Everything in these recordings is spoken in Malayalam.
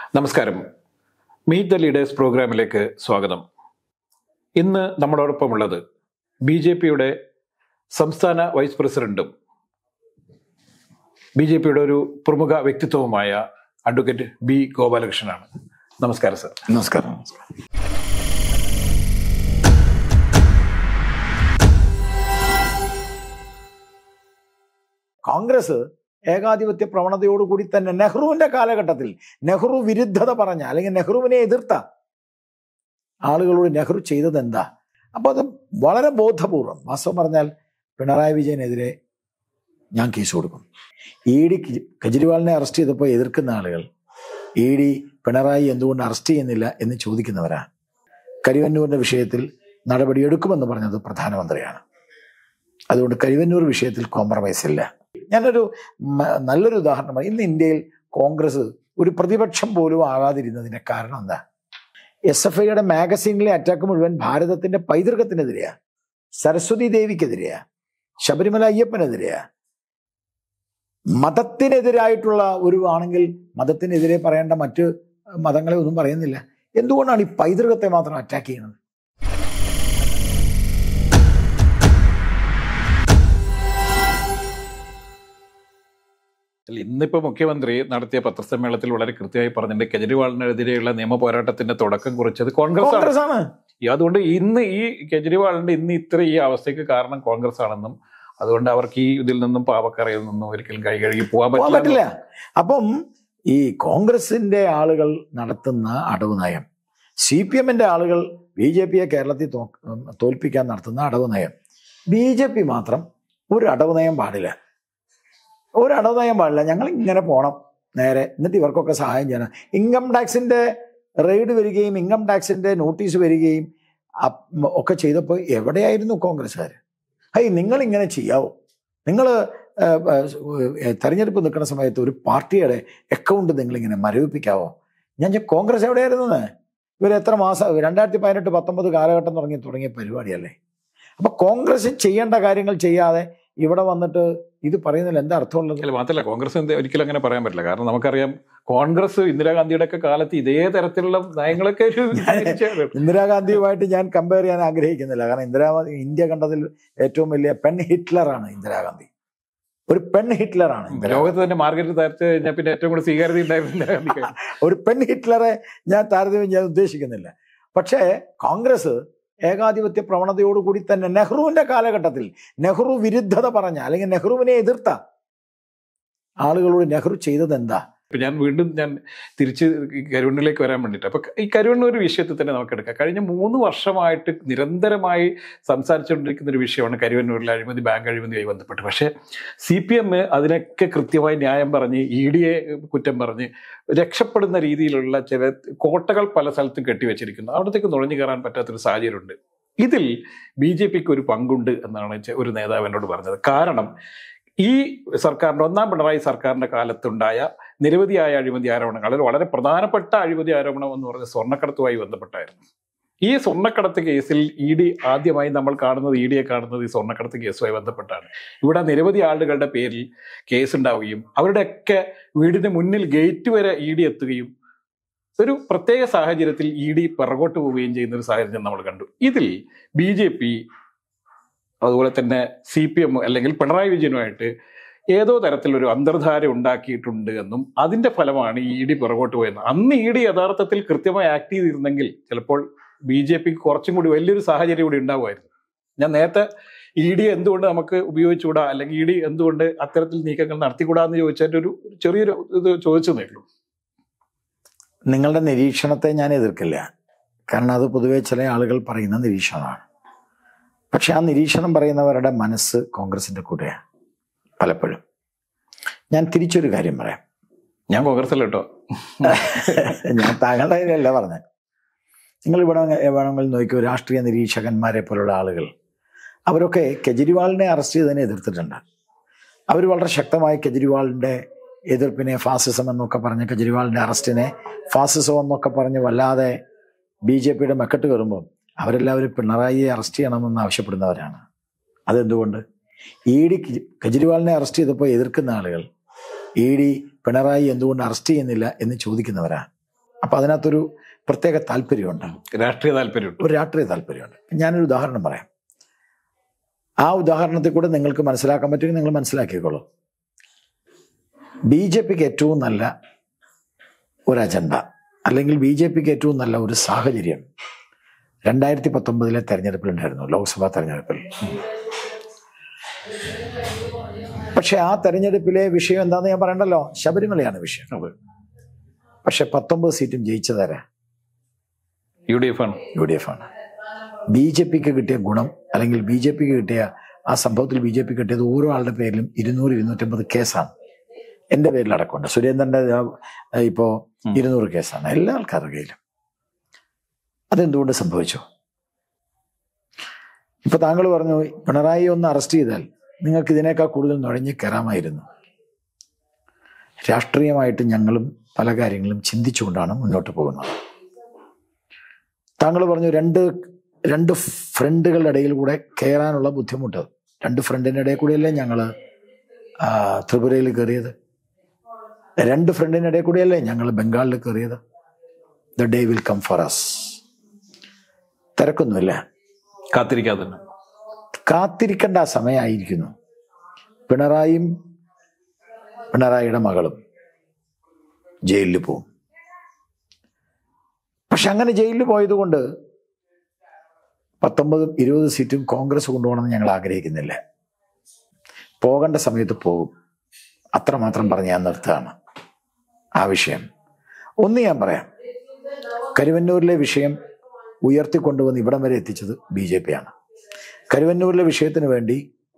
നമസ്കാരം മീറ്റ് ദ ലീഡേഴ്സ് പ്രോഗ്രാമിലേക്ക് സ്വാഗതം ഇന്ന് നമ്മളോടൊപ്പമുള്ളത് ബി ജെ പിയുടെ സംസ്ഥാന വൈസ് പ്രസിഡന്റും ബി ജെ പിയുടെ ഒരു പ്രമുഖ വ്യക്തിത്വവുമായ അഡ്വക്കേറ്റ് ബി ഗോപാലകൃഷ്ണനാണ് നമസ്കാരം സർ നമസ്കാരം കോൺഗ്രസ് ഏകാധിപത്യ പ്രവണതയോടുകൂടി തന്നെ നെഹ്റുവിന്റെ കാലഘട്ടത്തിൽ നെഹ്റു വിരുദ്ധത പറഞ്ഞ അല്ലെങ്കിൽ നെഹ്റുവിനെ എതിർത്ത ആളുകളോട് നെഹ്റു ചെയ്തത് എന്താ അപ്പോൾ അത് വളരെ ബോധപൂർവം വാസ്തവം പറഞ്ഞാൽ പിണറായി വിജയനെതിരെ ഞാൻ കേസ് കൊടുക്കും ഇ ഡി കെജ്രിവാളിനെ അറസ്റ്റ് ചെയ്തപ്പോൾ എതിർക്കുന്ന ആളുകൾ ഇ ഡി പിണറായി എന്തുകൊണ്ട് അറസ്റ്റ് ചെയ്യുന്നില്ല എന്ന് ചോദിക്കുന്നവരാ കരിവന്നൂരിന്റെ വിഷയത്തിൽ നടപടിയെടുക്കുമെന്ന് പറഞ്ഞത് പ്രധാനമന്ത്രിയാണ് അതുകൊണ്ട് കരിവന്നൂർ വിഷയത്തിൽ കോംപ്രമൈസ് ഇല്ല ഞാനൊരു മ- നല്ലൊരു ഉദാഹരണമാണ് ഇന്ന് ഇന്ത്യയിൽ കോൺഗ്രസ് ഒരു പ്രതിപക്ഷം പോലും ആകാതിരുന്നതിന്റെ കാരണം എന്താ എസ് എഫ് ഐയുടെ മാഗസീനിലെ അറ്റാക്ക് മുഴുവൻ ഭാരതത്തിന്റെ പൈതൃകത്തിനെതിരെയാ സരസ്വതി ദേവിക്കെതിരെയാ ശബരിമല അയ്യപ്പനെതിരെയാ മതത്തിനെതിരായിട്ടുള്ള ഒരു ആണെങ്കിൽ മതത്തിനെതിരെ പറയേണ്ട മറ്റ് മതങ്ങളെ ഒന്നും പറയുന്നില്ല എന്തുകൊണ്ടാണ് ഈ പൈതൃകത്തെ മാത്രം അറ്റാക്ക് ചെയ്യുന്നത് ഇന്നിപ്പോ മുഖ്യമന്ത്രി നടത്തിയ പത്രസമ്മേളനത്തിൽ വളരെ കൃത്യമായി പറഞ്ഞിട്ടുണ്ട് കെജ്രിവാളിനെതിരെയുള്ള നിയമ പോരാട്ടത്തിന്റെ തുടക്കം കുറിച്ചത് കോൺഗ്രസ് ആണ് കോൺഗ്രസ് ആണ് ഈ അതുകൊണ്ട് ഇന്ന് ഈ കെജ്രിവാളിന്റെ ഇന്ന് ഇത്ര ഈ അവസ്ഥയ്ക്ക് കാരണം കോൺഗ്രസ് ആണെന്നും അതുകൊണ്ട് അവർക്ക് ഈ ഇതിൽ നിന്നും പാവക്കറയിൽ നിന്നും ഒരിക്കലും കൈ കഴുകി പോകാൻ പോകാൻ പറ്റില്ല പറ്റില്ല അപ്പം ഈ കോൺഗ്രസിന്റെ ആളുകൾ നടത്തുന്ന അടവ് നയം സി പി എമ്മിന്റെ ആളുകൾ ബി ജെ പിയെ കേരളത്തിൽ തോ- ഉം, തോൽപ്പിക്കാൻ നടത്തുന്ന അടവ് നയം ബി ജെ പി മാത്രം ഒരു അടവ് നയം പാടില്ല ഒരു അടവ് നയം പാടില്ല ഞങ്ങൾ ഇങ്ങനെ പോണം നേരെ എന്നിട്ട് ഇവർക്കൊക്കെ സഹായം ചെയ്യണം ഇൻകം ടാക്സിന്റെ റെയ്ഡ് വരികയും ഇൻകം ടാക്സിന്റെ നോട്ടീസ് വരികയും അപ്പ് ഒക്കെ ചെയ്തപ്പോൾ എവിടെയായിരുന്നു കോൺഗ്രസ്സുകാർ ഹൈ നിങ്ങൾ ഇങ്ങനെ ചെയ്യാവോ നിങ്ങൾ തെരഞ്ഞെടുപ്പ് നിൽക്കുന്ന സമയത്ത് ഒരു പാർട്ടിയുടെ അക്കൗണ്ട് നിങ്ങളിങ്ങനെ മരവിപ്പിക്കാവോ ഞാൻ ചോ- കോൺഗ്രസ് എവിടെയായിരുന്നു ഇവർ എത്ര മാസം രണ്ടായിരത്തി പതിനെട്ട് പത്തൊമ്പത് കാലഘട്ടം തുടങ്ങി തുടങ്ങിയ പരിപാടിയല്ലേ അപ്പൊ കോൺഗ്രസ് ചെയ്യേണ്ട കാര്യങ്ങൾ ചെയ്യാതെ ഇവിടെ വന്നിട്ട് ഇത് പറയുന്നതിൽ എന്താ അർത്ഥമുള്ളത് അല്ല മാത്രമല്ല കോൺഗ്രസ് എന്ത് ഒരിക്കലും അങ്ങനെ പറയാൻ പറ്റില്ല കാരണം നമുക്കറിയാം കോൺഗ്രസ് ഇന്ദിരാഗാന്ധിയുടെ ഒക്കെ കാലത്ത് ഇതേ തരത്തിലുള്ള നയങ്ങളൊക്കെ ഒരു തിരിച്ചാണ്. ഇന്ദിരാഗാന്ധിയുമായിട്ട് ഞാൻ കമ്പയർ ചെയ്യാൻ ആഗ്രഹിക്കുന്നില്ല കാരണം ഇന്ദിരാഗാന്ധി ഇന്ത്യ കണ്ടതിൽ ഏറ്റവും വലിയ പെൺ ഹിറ്റ്ലറാണ് ഇന്ദിരാഗാന്ധി ഒരു പെൺ ഹിറ്റ്ലറാണ് ഇന്ദിരാഗാന്ധി ലോകത്ത് തന്നെ മാർഗരറ്റ് താരത്തെ കഴിഞ്ഞാൽ പിന്നെ ഏറ്റവും കൂടുതൽ സ്വീകാര്യത ഉണ്ടായിരുന്നു ഇന്ദിരാഗാന്ധിക്ക് ഒരു പെൺ ഹിറ്റ്ലറെ ഞാൻ താരതമ്യം ചെയ്യാൻ ഉദ്ദേശിക്കുന്നില്ല പക്ഷേ കോൺഗ്രസ് ഏകാധിപത്യ പ്രവണതയോടുകൂടി തന്നെ നെഹ്റുവിന്റെ കാലഘട്ടത്തിൽ നെഹ്റു വിരുദ്ധത പറഞ്ഞ അല്ലെങ്കിൽ നെഹ്റുവിനെ എതിർത്ത ആളുകളോട് നെഹ്റു ചെയ്തത് എന്താ ഇപ്പൊ ഞാൻ വീണ്ടും ഞാൻ തിരിച്ച് ഈ കരുവണ്ണൂരിലേക്ക് വരാൻ വേണ്ടിയിട്ട് അപ്പൊ ഈ കരുവണ്ണൂർ വിഷയത്തിൽ തന്നെ നമുക്ക് എടുക്കാം കഴിഞ്ഞ മൂന്ന് വർഷമായിട്ട് നിരന്തരമായി സംസാരിച്ചുകൊണ്ടിരിക്കുന്ന ഒരു വിഷയമാണ് കരുവന്നൂരിലെ അഴിമതി ബാങ്ക് അഴിമതിയുമായി ബന്ധപ്പെട്ട് പക്ഷേ സി പി എം അതിനൊക്കെ കൃത്യമായി ന്യായം പറഞ്ഞ് ഇ ഡിയെ കുറ്റം പറഞ്ഞ് രക്ഷപ്പെടുന്ന രീതിയിലുള്ള ചില കോട്ടകൾ പല സ്ഥലത്തും കെട്ടിവെച്ചിരിക്കുന്നു അവിടത്തേക്ക് നുഴഞ്ഞു കയറാൻ പറ്റാത്തൊരു സാഹചര്യമുണ്ട് ഇതിൽ ബി ജെ പിക്ക് ഒരു പങ്കുണ്ട് എന്നാണ് ചെ- ഒരു നേതാവ് എന്നോട് പറഞ്ഞത് കാരണം ഈ സർക്കാരിന്റെ ഒന്നാം പിണറായി സർക്കാരിന്റെ കാലത്തുണ്ടായ നിരവധിയായ അഴിമതി ആരോപണങ്ങൾ അതിൽ വളരെ പ്രധാനപ്പെട്ട അഴിമതി ആരോപണം എന്ന് പറഞ്ഞ സ്വർണ്ണക്കടത്തുമായി ബന്ധപ്പെട്ടായിരുന്നു ഈ സ്വർണ്ണക്കടത്ത് കേസിൽ ഇ ഡി ആദ്യമായി നമ്മൾ കാണുന്നത് ഇ ഡിയെ കാണുന്നത് ഈ സ്വർണ്ണക്കടത്ത് കേസുമായി ബന്ധപ്പെട്ടാണ് ഇവിടെ നിരവധി ആളുകളുടെ പേരിൽ കേസ് ഉണ്ടാവുകയും അവരുടെയൊക്കെ വീടിന് മുന്നിൽ ഗേറ്റ് വരെ ഇ ഡി എത്തുകയും ഒരു പ്രത്യേക സാഹചര്യത്തിൽ ഇ ഡി പിറകോട്ട് പോവുകയും ചെയ്യുന്ന ഒരു സാഹചര്യം നമ്മൾ കണ്ടു ഇതിൽ ബി ജെ പി അതുപോലെ തന്നെ സി പി എം അല്ലെങ്കിൽ പിണറായി വിജയനുമായിട്ട് ഏതോ തരത്തിലൊരു അന്തർധാര ഉണ്ടാക്കിയിട്ടുണ്ട് എന്നും അതിന്റെ ഫലമാണ് ഈ ഇ ഡി പുറകോട്ട് പോയെന്ന് അന്ന് ഇ ഡി യഥാർത്ഥത്തിൽ കൃത്യമായി ആക്ട് ചെയ്തിരുന്നെങ്കിൽ ചിലപ്പോൾ ബി ജെ പിക്ക് കുറച്ചും കൂടി വലിയൊരു സാഹചര്യം കൂടി ഉണ്ടാവുമായിരുന്നു ഞാൻ നേരത്തെ ഇ ഡി എന്തുകൊണ്ട് നമുക്ക് ഉപയോഗിച്ചുകൂടാ അല്ലെങ്കിൽ ഇ ഡി എന്തുകൊണ്ട് അത്തരത്തിൽ നീക്കങ്ങൾ നടത്തിക്കൂടാ എന്ന് ചോദിച്ചതിന്റെ ഒരു ചെറിയൊരു ഇത് ചോദിച്ചതേ ഉള്ളൂ നിങ്ങളുടെ നിരീക്ഷണത്തെ ഞാൻ എതിർക്കില്ല കാരണം അത് പൊതുവെ ചില ആളുകൾ പറയുന്ന നിരീക്ഷണമാണ് പക്ഷെ ആ നിരീക്ഷണം പറയുന്നവരുടെ മനസ്സ് കോൺഗ്രസിന്റെ കൂടെയാണ് പലപ്പോഴും ഞാൻ തിരിച്ചൊരു കാര്യം പറയാം ഞാൻ കോൺഗ്രസിൽ കേട്ടോ ഞാൻ താങ്കളുടെ കാര്യമല്ല പറഞ്ഞത് നിങ്ങൾ ഇവിടെ വേണമെങ്കിൽ നോക്കിയോ രാഷ്ട്രീയ നിരീക്ഷകന്മാരെ പോലുള്ള ആളുകൾ അവരൊക്കെ കെജ്രിവാളിനെ അറസ്റ്റ് ചെയ്തതിനെ എതിർത്തിട്ടുണ്ട് അവർ വളരെ ശക്തമായി കെജ്രിവാളിൻ്റെ എതിർപ്പിനെ ഫാസിസം എന്നൊക്കെ പറഞ്ഞ് കെജ്രിവാളിൻ്റെ അറസ്റ്റിനെ ഫാസിസം എന്നൊക്കെ പറഞ്ഞ് വല്ലാതെ ബി ജെ പിയുടെ മെക്കെട്ട് കയറുമ്പോൾ അവരെല്ലാവരും പിണറായിയെ അറസ്റ്റ് ചെയ്യണമെന്ന് ആവശ്യപ്പെടുന്നവരാണ് അതെന്തുകൊണ്ട് ഇ ഡി കെജ്രിവാളിനെ അറസ്റ്റ് ചെയ്തപ്പോൾ എതിർക്കുന്ന ആളുകൾ ഇ ഡി പിണറായി എന്തുകൊണ്ട് അറസ്റ്റ് ചെയ്യുന്നില്ല എന്ന് ചോദിക്കുന്നവരാ അപ്പം അതിനകത്തൊരു പ്രത്യേക താല്പര്യമുണ്ട് രാഷ്ട്രീയ താല്പര്യമുണ്ട് ഒരു രാഷ്ട്രീയ താല്പര്യമുണ്ട് ഞാനൊരു ഉദാഹരണം പറയാം ആ ഉദാഹരണത്തിൽ കൂടെ നിങ്ങൾക്ക് മനസ്സിലാക്കാൻ പറ്റുമെങ്കിൽ നിങ്ങൾ മനസ്സിലാക്കിക്കോളൂ ബി ജെ പിക്ക് ഏറ്റവും നല്ല ഒരു അജണ്ട അല്ലെങ്കിൽ ബി ജെ പിക്ക് ഏറ്റവും നല്ല ഒരു സാഹചര്യം രണ്ടായിരത്തി പത്തൊമ്പതിലെ തെരഞ്ഞെടുപ്പിലുണ്ടായിരുന്നു ലോക്സഭാ തെരഞ്ഞെടുപ്പിൽ പക്ഷെ ആ തെരഞ്ഞെടുപ്പിലെ വിഷയം എന്താണെന്ന് ഞാൻ പറയണ്ടല്ലോ ശബരിമലയാണ് വിഷയം അതെ പക്ഷെ പത്തൊമ്പത് സീറ്റും ജയിച്ചതാരാ യു ഡി എഫ് ആണ് യു ഡി എഫ് ആണ് ബി ജെ പിക്ക് കിട്ടിയ ഗുണം അല്ലെങ്കിൽ ബി ജെ പിക്ക് കിട്ടിയ ആ സംഭവത്തിൽ ബി ജെ പി കിട്ടിയത് ഓരോ ആളുടെ പേരിലും ഇരുന്നൂറ് ഇരുന്നൂറ്റമ്പത് കേസാണ് എൻ്റെ പേരിൽ അടക്കമുണ്ട് സുരേന്ദ്രൻ്റെ ആ, ഇപ്പോ ഉം. ഇരുന്നൂറ് കേസാണ് എല്ലാ ആൾക്കാരുടെ കയ്യിലും അതെന്തുകൊണ്ട് സംഭവിച്ചു ഇപ്പൊ താങ്കൾ പറഞ്ഞു പിണറായി ഒന്ന് അറസ്റ്റ് ചെയ്താൽ നിങ്ങൾക്ക് ഇതിനേക്കാൾ കൂടുതൽ നുഴഞ്ഞു കയറാമായിരുന്നു രാഷ്ട്രീയമായിട്ട് ഞങ്ങളും പല കാര്യങ്ങളും ചിന്തിച്ചുകൊണ്ടാണ് മുന്നോട്ട് പോകുന്നത് താങ്കൾ പറഞ്ഞു രണ്ട് രണ്ട് ഫ്രണ്ടുകളുടെ ഇടയിൽ കൂടെ കയറാനുള്ള ബുദ്ധിമുട്ട് രണ്ട് ഫ്രണ്ടിൻ്റെ ഇടയിൽ കൂടെയല്ലേ ഞങ്ങൾ ത്രിപുരയിൽ കയറിയത് രണ്ട് ഫ്രണ്ടിൻ്റെ ഇടയിൽ കൂടെയല്ലേ ഞങ്ങൾ ബംഗാളിൽ കയറിയത് the day will come for us തിരക്കൊന്നുമില്ല കാത്തിരിക്കാതെ തന്നെ കാത്തിരിക്കേണ്ട ആ സമയമായിരിക്കുന്നു പിണറായിയും പിണറായിയുടെ മകളും ജയിലിൽ പോവും പക്ഷെ അങ്ങനെ ജയിലിൽ പോയതുകൊണ്ട് പത്തൊമ്പതും ഇരുപത് സീറ്റും കോൺഗ്രസ് കൊണ്ടുപോകണമെന്ന് ഞങ്ങൾ ആഗ്രഹിക്കുന്നില്ല പോകേണ്ട സമയത്ത് പോകും അത്രമാത്രം പറഞ്ഞ് ഞാൻ നിർത്തുകയാണ് ആ വിഷയം ഒന്ന് ഞാൻ പറയാം കരുവന്നൂരിലെ വിഷയം ഉയർത്തിക്കൊണ്ടുവന്ന് ഇവിടം വരെ എത്തിച്ചത് ബി ജെ പി ആണ് കരുവന്നൂരിലെ വിഷയത്തിന് വേണ്ടി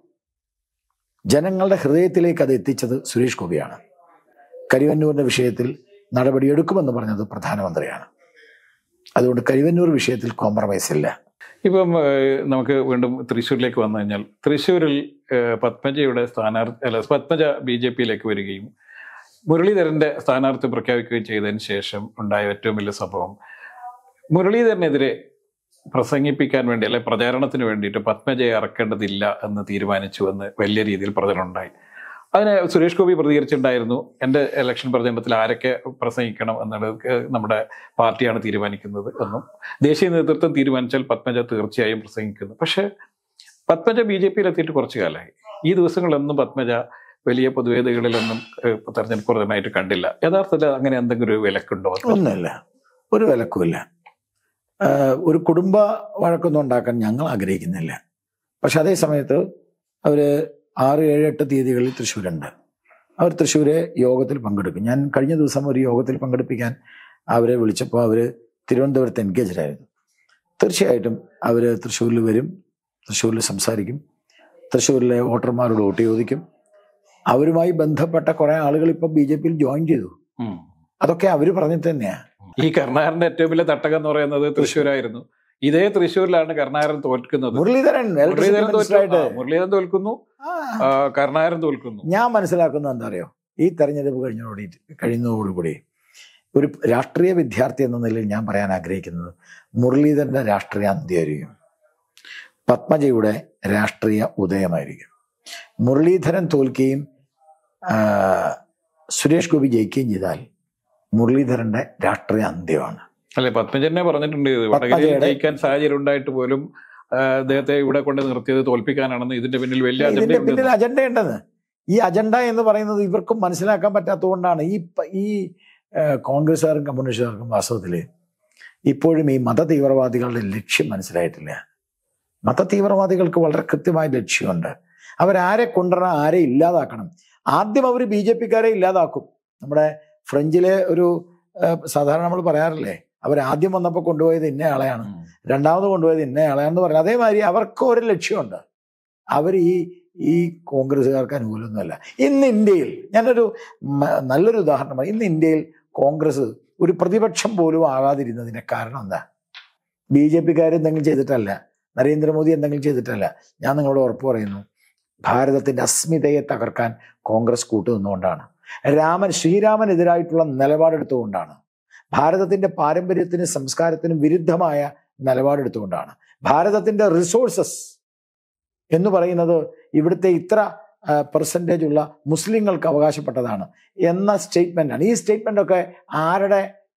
ജനങ്ങളുടെ ഹൃദയത്തിലേക്ക് അത് എത്തിച്ചത് സുരേഷ് ഗോപിയാണ് കരുവന്നൂരിന്റെ വിഷയത്തിൽ നടപടിയെടുക്കുമെന്ന് പറഞ്ഞത് പ്രധാനമന്ത്രിയാണ് അതുകൊണ്ട് കരുവന്നൂർ വിഷയത്തിൽ കോംപ്രമൈസ് ഇല്ല ഇപ്പം ഏഹ്, നമുക്ക് വീണ്ടും തൃശ്ശൂരിലേക്ക് വന്നു കഴിഞ്ഞാൽ തൃശ്ശൂരിൽ ഏഹ്, പത്മജയുടെ സ്ഥാനാർത്ഥി അല്ല പത്മജ ബി ജെ പിയിലേക്ക് വരികയും മുരളീധരന്റെ സ്ഥാനാർത്ഥി പ്രഖ്യാപിക്കുകയും ചെയ്തതിന് ശേഷം ഉണ്ടായ ഏറ്റവും വലിയ സംഭവം മുരളീധരനെതിരെ പ്രസംഗിപ്പിക്കാൻ വേണ്ടി അല്ലെ പ്രചാരണത്തിന് വേണ്ടിയിട്ട് പത്മജയെ ഇറക്കേണ്ടതില്ല എന്ന് തീരുമാനിച്ചു എന്ന് വലിയ രീതിയിൽ പ്രചരണം ഉണ്ടായി അതിന് സുരേഷ് ഗോപി പ്രതികരിച്ചിട്ടുണ്ടായിരുന്നു എൻ്റെ ഇലക്ഷൻ പ്രചരണത്തിൽ ആരൊക്കെ പ്രസംഗിക്കണം എന്നുള്ളത് ഏഹ്, നമ്മുടെ പാർട്ടിയാണ് തീരുമാനിക്കുന്നത് എന്നും ദേശീയ നേതൃത്വം തീരുമാനിച്ചാൽ പത്മജ തീർച്ചയായും പ്രസംഗിക്കുന്നു പക്ഷേ പത്മജ ബി ജെ പിയിൽ എത്തിയിട്ട് കുറച്ചു കാലമായി ഈ ദിവസങ്ങളൊന്നും പത്മജ വലിയ പൊതുവേദികളിലൊന്നും ഏഹ്, തെരഞ്ഞെടുപ്പ് പ്രചരണമായിട്ട് കണ്ടില്ല യഥാർത്ഥത്തിൽ അങ്ങനെ എന്തെങ്കിലും ഒരു വിലക്കുണ്ടോ ഒന്നുമില്ല ഒരു വിലക്കുമില്ല ആഹ് ഒരു കുടുംബ വഴക്കൊന്നും ഉണ്ടാക്കാൻ ഞങ്ങൾ ആഗ്രഹിക്കുന്നില്ല പക്ഷെ അതേ സമയത്ത് അവര് ആറ് ഏഴ് എട്ട് തീയതികളിൽ തൃശ്ശൂരുണ്ട് അവർ തൃശ്ശൂര് യോഗത്തിൽ പങ്കെടുക്കും ഞാൻ കഴിഞ്ഞ ദിവസം ഒരു യോഗത്തിൽ പങ്കെടുപ്പിക്കാൻ അവരെ വിളിച്ചപ്പോൾ അവര് തിരുവനന്തപുരത്ത് എൻഗേജഡ് ആയിരുന്നു തീർച്ചയായിട്ടും അവര് തൃശ്ശൂരിൽ വരും തൃശ്ശൂരിൽ സംസാരിക്കും തൃശ്ശൂരിലെ വോട്ടർമാരോട് വോട്ട് ചോദിക്കും അവരുമായി ബന്ധപ്പെട്ട കുറെ ആളുകൾ ഇപ്പൊ ബി ജെ പിയിൽ ജോയിൻ ചെയ്തു ഉം. അതൊക്കെ അവര് പറഞ്ഞിട്ട് തന്നെയാ ഈ കരുണാകരന്റെ ഏറ്റവും വലിയ തട്ടകം എന്ന് പറയുന്നത് തൃശ്ശൂരായിരുന്നു ഇതേ തൃശ്ശൂരിലാണ് കരുണാകരൻ തോൽക്കുന്നത് മുരളീധരൻ electricity മുരളീധരൻ തോറ്റു minister ആയിട്ട് ആ, മുരളീധരൻ തോൽക്കുന്നു ആ, ആ, കരുണാകരൻ തോൽക്കുന്നു ഞാൻ മനസ്സിലാക്കുന്നത് എന്താ അറിയോ ഈ തെരഞ്ഞെടുപ്പ് കഴിഞ്ഞോടി കഴിയുന്നതോടുകൂടി ഒരു രാഷ്ട്രീയ വിദ്യാർത്ഥി എന്ന നിലയിൽ ഞാൻ പറയാൻ ആഗ്രഹിക്കുന്നത് മുരളീധരന്റെ രാഷ്ട്രീയ അന്ത്യമായിരിക്കും പത്മജയുടെ രാഷ്ട്രീയ ഉദയമായിരിക്കും മുരളീധരൻ തോൽക്കുകയും ആ, സുരേഷ് ഗോപി ജയിക്കുകയും ചെയ്താൽ മുരളീധരന്റെ രാഷ്ട്രീയ അന്ത്യമാണ് അല്ലെ പത്മജനെ പറഞ്ഞിട്ടുണ്ട് ഇത് വടകരയിൽ പത്മജയുടെ- ജയിക്കാൻ സാഹചര്യം ഉണ്ടായിട്ട് പോലും ആ, അദ്ദേഹത്തെ ഇവിടെ കൊണ്ട് നിർത്തിയത് തോൽപ്പിക്കാനാണെന്ന് ഇതിന്റെ പിന്നിൽ വലിയ ഇതിന്റെ അജണ്ടയുണ്ട് പിന്നിൽ അജണ്ട ഉണ്ടെന്ന് ഈ അജണ്ട എന്ന് പറയുന്നത് ഇവർക്കും മനസ്സിലാക്കാൻ പറ്റാത്തതുകൊണ്ടാണ് ഈ പ- ഈ ഏഹ്, കോൺഗ്രസ്സുകാർക്കും കമ്മ്യൂണിസ്റ്റുകാർക്കും വാസ്തവത്തിൽ ഇപ്പോഴും ഈ മത തീവ്രവാദികളുടെ ലക്ഷ്യം മനസ്സിലായിട്ടില്ല മത തീവ്രവാദികൾക്ക് വളരെ കൃത്യമായ ലക്ഷ്യമുണ്ട് അവരാരെ കൊണ്ടുവരണം ആരെ ഇല്ലാതാക്കണം ആദ്യം അവർ ബി ജെ പിക്കാരെ ഇല്ലാതാക്കും നമ്മുടെ ഫ്രഞ്ചിലെ ഒരു ഏഹ്, സാധാരണ നമ്മൾ പറയാറില്ലേ അവർ ആദ്യം വന്നപ്പോൾ കൊണ്ടുപോയത് ഇന്ന ആളെയാണ് ഉം. രണ്ടാമത് കൊണ്ടുപോയത് ഇന്ന ആളാണെന്ന് പറഞ്ഞു അതേമാതിരി അവർക്ക് ഒരു ലക്ഷ്യമുണ്ട് അവർ ഈ ഈ കോൺഗ്രസ്സുകാർക്ക് അനുകൂലമൊന്നുമല്ല ഇന്ന് ഇന്ത്യയിൽ ഞാനൊരു മ- നല്ലൊരു ഉദാഹരണമാണ് ഇന്ന് ഇന്ത്യയിൽ കോൺഗ്രസ് ഒരു പ്രതിപക്ഷം പോലും ആകാതിരുന്നതിന്റെ കാരണം എന്താ ബി ജെ പിക്കാർ എന്തെങ്കിലും ചെയ്തിട്ടല്ല നരേന്ദ്രമോദി എന്തെങ്കിലും ചെയ്തിട്ടല്ല ഞാൻ നിങ്ങളോട് ഉറപ്പ് പറയുന്നു ഭാരതത്തിന്റെ അസ്മിതയെ തകർക്കാൻ കോൺഗ്രസ് കൂട്ടുനിന്നുകൊണ്ടാണ് രാമൻ ശ്രീരാമനെതിരായിട്ടുള്ള നിലപാടെടുത്തുകൊണ്ടാണ് ഭാരതത്തിന്റെ പാരമ്പര്യത്തിനും സംസ്കാരത്തിനും വിരുദ്ധമായ നിലപാടെടുത്തുകൊണ്ടാണ് ഭാരതത്തിന്റെ റിസോഴ്സസ് എന്ന് പറയുന്നത് ഇവിടുത്തെ ഇത്ര പെർസെൻറ്റേജ് ഉള്ള മുസ്ലിങ്ങൾക്ക് അവകാശപ്പെട്ടതാണ് എന്ന സ്റ്റേറ്റ്മെന്റ് ആണ് ഈ സ്റ്റേറ്റ്മെന്റ് ഒക്കെ ആരുടെ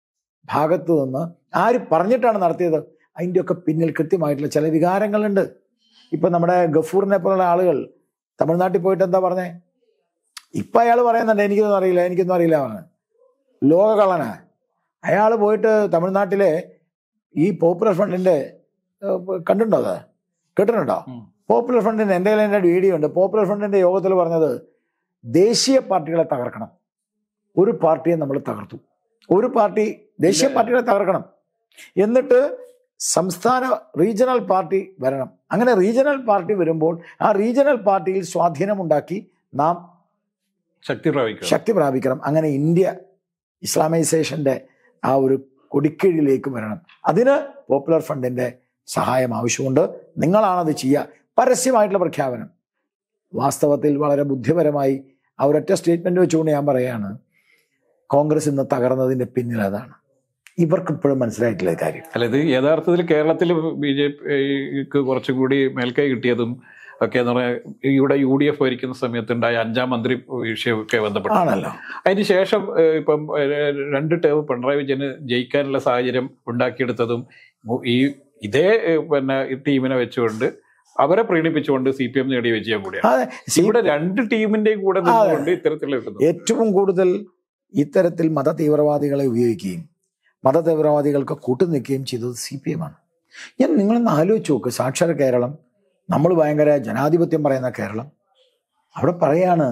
ഭാഗത്ത് നിന്ന് ആര് പറഞ്ഞിട്ടാണ് നടത്തിയത് അതിൻ്റെയൊക്കെ പിന്നിൽ കൃത്യമായിട്ടുള്ള ചില വികാരങ്ങളുണ്ട് ഇപ്പം നമ്മുടെ ഗഫൂറിനെ പോലുള്ള ആളുകൾ തമിഴ്നാട്ടിൽ പോയിട്ട് എന്താ പറഞ്ഞേ ഇപ്പം അയാൾ പറയുന്നുണ്ട് എനിക്കൊന്നും അറിയില്ല എനിക്കൊന്നും അറിയില്ല അവന് ലോകകള്ളനാ അയാൾ പോയിട്ട് തമിഴ്നാട്ടിലെ ഈ പോപ്പുലർ ഫ്രണ്ടിന്റെ ഏഹ്, കണ്ടിട്ടുണ്ടോ അത് കേട്ടിട്ടുണ്ടോ ഉം. പോപ്പുലർ ഫ്രണ്ടിന്റെ എൻ്റെ കയ്യിൽ എൻ്റെ വീഡിയോ ഉണ്ട് പോപ്പുലർ ഫ്രണ്ടിന്റെ യോഗത്തിൽ പറഞ്ഞത് ദേശീയ പാർട്ടികളെ തകർക്കണം ഒരു പാർട്ടിയെ നമ്മൾ തകർത്തു ഒരു പാർട്ടി ദേശീയ ഇല്ല. പാർട്ടികളെ തകർക്കണം എന്നിട്ട് സംസ്ഥാന റീജിയണൽ പാർട്ടി വരണം അങ്ങനെ റീജിയണൽ പാർട്ടി വരുമ്പോൾ ആ റീജിയണൽ പാർട്ടിയിൽ സ്വാധീനമുണ്ടാക്കി നാം ശക്തി പ്രാപിക്കുക ശക്തി പ്രാപിക്കണം അങ്ങനെ ഇന്ത്യ ഇസ്ലാമൈസേഷന്റെ ആ ഒരു കൊടിക്കീഴിലേക്ക് വരണം അതിന് പോപ്പുലർ ഫണ്ടിന്റെ സഹായം ആവശ്യമുണ്ട് നിങ്ങളാണത് ചെയ്യുക പരസ്യമായിട്ടുള്ള പ്രഖ്യാപനം വാസ്തവത്തിൽ വളരെ ബുദ്ധിപരമായി ആ ഒരൊറ്റ സ്റ്റേറ്റ്മെന്റ് വെച്ചുകൊണ്ട് ഞാൻ പറയാണ് കോൺഗ്രസ് ഇന്ന് തകർന്നതിന്റെ പിന്നിൽ അതാണ് ഇവർക്ക് ഇപ്പോഴും മനസ്സിലായിട്ടില്ല ഈ കാര്യം അല്ല ഇത് യഥാർത്ഥത്തിൽ കേരളത്തിൽ ബി ജെ പിക്ക് കുറച്ചും കൂടി മേൽക്കൈ കിട്ടിയതും ഒക്കെ എന്ന് പറഞ്ഞാൽ ഇവിടെ യു ഡി എഫ് ഭരിക്കുന്ന സമയത്തുണ്ടായ അഞ്ചാം മന്ത്രി വിഷയമൊക്കെ ബന്ധപ്പെട്ട് ആണല്ലോ അതിന് ശേഷം ഏഹ്, ഇപ്പം ഏഹ്, രണ്ട് ടേം പിണറായി വിജയന് ജയിക്കാനുള്ള സാഹചര്യം ഉണ്ടാക്കിയെടുത്തതും മു- ഈ ഇതേ ഏഹ്, പിന്നെ ഈ ടീമിനെ വെച്ചുകൊണ്ട് അവരെ പ്രീണിപ്പിച്ചുകൊണ്ട് സി പി എം നേടിയ വിജയം കൂടിയാണ് അതെ സി- ഇവിടെ രണ്ട് ടീമിന്റെയും കൂടെ നിന്നുകൊണ്ട് ഇത്തരത്തിലുള്ള വെക്കുന്നു ഏറ്റവും കൂടുതൽ ഇത്തരത്തിൽ മത തീവ്രവാദികളെ ഉപയോഗിക്കുകയും മത തീവ്രവാദികൾക്ക് കൂട്ടുനിൽക്കുകയും ചെയ്തത് സി പി എം ആണ് ഞാൻ നിങ്ങളൊന്ന് ആലോചിച്ച് നോക്ക് സാക്ഷര കേരളം നമ്മൾ ഭയങ്കര ജനാധിപത്യം പറയുന്ന കേരളം അവിടെ പറയാണ്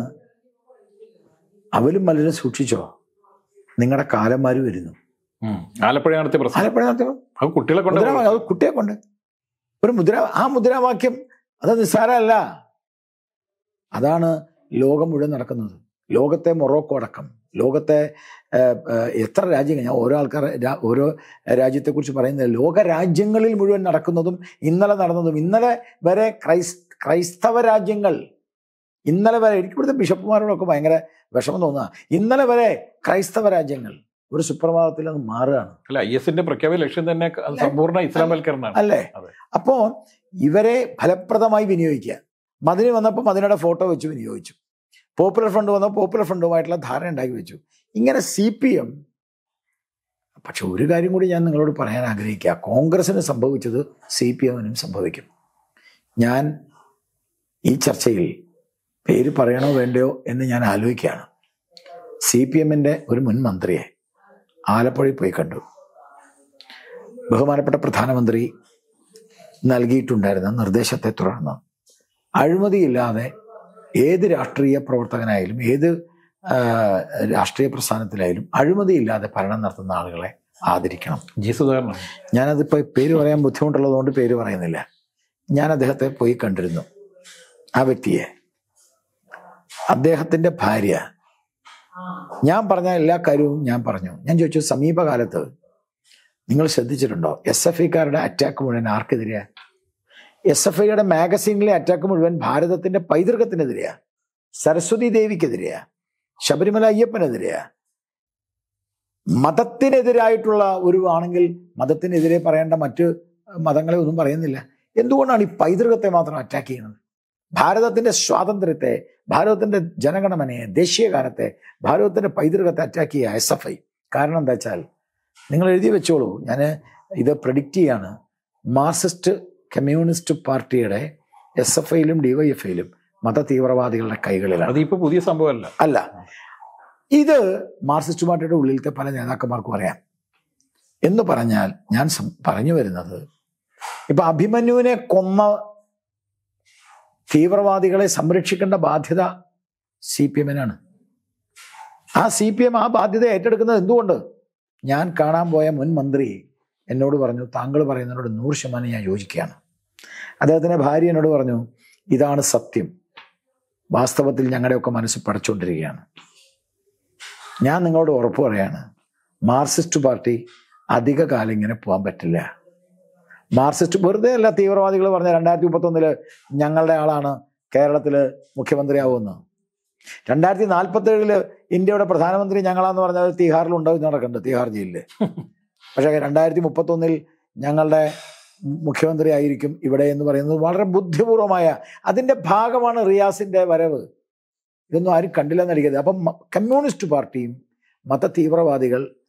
അവലും മലരും സൂക്ഷിച്ചോ നിങ്ങളുടെ കാലന്മാര് വരുന്നു ഉം. ആലപ്പുഴ നടത്തിയ പ്രശ്നം ആലപ്പുഴ നടത്തിയോ? അത് കുട്ടികളെ കൊണ്ട് മുദ്രാവാക്യം അത് കുട്ടിയെ കൊണ്ട് ഒരു മുദ്ര ആ മുദ്രാവാക്യം അത് നിസ്സാരമല്ല അതാണ് ലോകം മുഴുവൻ നടക്കുന്നത് ലോകത്തെ മൊറോക്കോ അടക്കം ലോകത്തെ ഏഹ്, ഏഹ്, എത്ര രാജ്യങ്ങൾ ഞാൻ ഓരോ ആൾക്കാർ രാ- ഓരോ രാജ്യത്തെക്കുറിച്ച് പറയുന്നത് ലോക രാജ്യങ്ങളിൽ മുഴുവൻ നടക്കുന്നതും ഇന്നലെ നടന്നതും ഇന്നലെ വരെ ക്രൈസ് ക്രൈസ്തവ രാജ്യങ്ങൾ ഇന്നലെ വരെ എനിക്ക് ഇവിടുത്തെ ബിഷപ്പുമാരോടൊക്കെ ഭയങ്കര വിഷമം തോന്നുക ഇന്നലെ വരെ ക്രൈസ്തവ രാജ്യങ്ങൾ ഒരു സുപ്രഭാതത്തിൽ അത് മാറുകയാണ് അല്ല ഐ എസിന്റെ പ്രഖ്യാപിത ലക്ഷ്യം തന്നെ അത് സമ്പൂർണ്ണ ഇസ്ലാംവൽക്കരണമാണ് അല്ലേ അതെ. അപ്പോ ഇവരെ ഫലപ്രദമായി വിനിയോഗിക്കുക മതിന് വന്നപ്പോൾ മതിനയുടെ ഫോട്ടോ വെച്ച് വിനിയോഗിച്ചു പോപ്പുലർ ഫ്രണ്ട് വന്നപ്പോൾ പോപ്പുലർ ഫ്രണ്ടുമായിട്ടുള്ള ധാരണ ഉണ്ടാക്കി വെച്ചു ഇങ്ങനെ സി പി എം പക്ഷെ ഒരു കാര്യം കൂടി ഞാൻ നിങ്ങളോട് പറയാൻ ആഗ്രഹിക്കുക കോൺഗ്രസിന് സംഭവിച്ചത് സി പി എമ്മിനും സംഭവിക്കും ഞാൻ ഈ ചർച്ചയിൽ പേര് പറയണോ വേണ്ടയോ എന്ന് ഞാൻ ആലോചിക്കുകയാണ് സി പി എമ്മിൻ്റെ ഒരു മുൻ മന്ത്രിയെ ആലപ്പുഴയിൽ പോയി കണ്ടു ബഹുമാനപ്പെട്ട പ്രധാനമന്ത്രി നൽകിയിട്ടുണ്ടായിരുന്ന നിർദ്ദേശത്തെ തുടർന്ന് അഴിമതിയില്ലാതെ ഏത് രാഷ്ട്രീയ പ്രവർത്തകനായാലും ഏത് ആ, രാഷ്ട്രീയ പ്രസ്ഥാനത്തിലായാലും അഴിമതിയില്ലാതെ ഭരണം നടത്തുന്ന ആളുകളെ ആദരിക്കണം ജി സുധാകരനാണ് ഞാനതിപ്പോൾ പേര് പറയാൻ ബുദ്ധിമുട്ടുള്ളതുകൊണ്ട് പേര് പറയുന്നില്ല ഞാൻ അദ്ദേഹത്തെ പോയി കണ്ടിരുന്നു ആ വ്യക്തിയെ അദ്ദേഹത്തിന്റെ ഭാര്യ ഞാൻ പറഞ്ഞ എല്ലാ കാര്യവും ഞാൻ പറഞ്ഞു ഞാൻ ചോദിച്ചു സമീപകാലത്ത് നിങ്ങൾ ശ്രദ്ധിച്ചിട്ടുണ്ടോ എസ് എഫ് ഐക്കാരുടെ അറ്റാക്ക് മുഴുവൻ ആർക്കെതിരെയാ എസ് എഫ് ഐയുടെ മാഗസീനിലെ അറ്റാക്ക് മുഴുവൻ ഭാരതത്തിന്റെ പൈതൃകത്തിനെതിരെയാ സരസ്വതി ദേവിക്കെതിരെയാ ശബരിമല അയ്യപ്പനെതിരെയാ മതത്തിനെതിരായിട്ടുള്ള ഒരു ആണെങ്കിൽ മതത്തിനെതിരെ പറയേണ്ട മറ്റ് മതങ്ങളെ ഒന്നും പറയുന്നില്ല എന്തുകൊണ്ടാണ് ഈ പൈതൃകത്തെ മാത്രം അറ്റാക്ക് ചെയ്യുന്നത് ഭാരതത്തിന്റെ സ്വാതന്ത്ര്യത്തെ ഭാരതത്തിന്റെ ജനഗണമനയെ ദേശീയഗാനത്തെ ഭാരതത്തിന്റെ പൈതൃകത്തെ അറ്റാക്ക് ചെയ്യുക എസ് എഫ് ഐ കാരണം എന്താ വെച്ചാൽ നിങ്ങൾ എഴുതി വെച്ചോളൂ ഞാൻ ഇത് പ്രഡിക്റ്റ് ചെയ്യാണ് മാർക്സിസ്റ്റ് കമ്മ്യൂണിസ്റ്റ് പാർട്ടിയുടെ എസ് എഫ് ഐയിലും ഡിവൈഎഫ് ഐയിലും മത തീവ്രവാദികളുടെ കൈകളിലാണ് അത് ഇപ്പൊ പുതിയ സംഭവമല്ല അല്ല ഇത് മാർക്സിസ്റ്റ് പാർട്ടിയുടെ ഉള്ളിലത്തെ പല നേതാക്കന്മാർക്കും അറിയാം എന്ന് പറഞ്ഞാൽ ഞാൻ സം- പറഞ്ഞു വരുന്നത് ഇപ്പൊ അഭിമന്യുവിനെ കൊന്ന തീവ്രവാദികളെ സംരക്ഷിക്കേണ്ട ബാധ്യത സി പി എമ്മിനാണ് ആ സി പി എം ആ ബാധ്യത ഏറ്റെടുക്കുന്നത് എന്തുകൊണ്ട് ഞാൻ കാണാൻ പോയ മുൻ മന്ത്രി എന്നോട് പറഞ്ഞു താങ്കൾ പറയുന്നതിനോട് നൂറ് ശതമാനം ഞാൻ യോജിക്കുകയാണ് അദ്ദേഹത്തിൻ്റെ ഭാര്യ എന്നോട് പറഞ്ഞു ഇതാണ് സത്യം വാസ്തവത്തിൽ ഞങ്ങളുടെയൊക്കെ മനസ്സ് പടച്ചുകൊണ്ടിരിക്കുകയാണ് ഞാൻ നിങ്ങളോട് ഉറപ്പ് പറയാണ് മാർക്സിസ്റ്റ് പാർട്ടി അധിക കാലം ഇങ്ങനെ പോകാൻ പറ്റില്ല മാർക്സിസ്റ്റ് വെറുതെ അല്ല തീവ്രവാദികൾ പറഞ്ഞ രണ്ടായിരത്തി മുപ്പത്തൊന്നില് ഞങ്ങളുടെ ആളാണ് കേരളത്തിൽ മുഖ്യമന്ത്രിയാവുമെന്ന് രണ്ടായിരത്തി നാൽപ്പത്തി ഏഴില് ഇന്ത്യയുടെ പ്രധാനമന്ത്രി ഞങ്ങളാന്ന് പറഞ്ഞാൽ തീഹാറിൽ ഉണ്ടാവും നടക്കുന്നുണ്ട് തീഹാർ ജയിലില് പക്ഷേ രണ്ടായിരത്തി മുപ്പത്തൊന്നിൽ ഞങ്ങളുടെ മുഖ്യമന്ത്രി ആയിരിക്കും ഇവിടെ എന്ന് പറയുന്നത് വളരെ ബുദ്ധിപൂർവമായ അതിന്റെ ഭാഗമാണ് റിയാസിന്റെ വരവ് ഇതൊന്നും ആരും കണ്ടില്ലെന്ന് അടിക്കരുത് അപ്പം മ- കമ്മ്യൂണിസ്റ്റ് പാർട്ടിയും മത തീവ്രവാദികൾ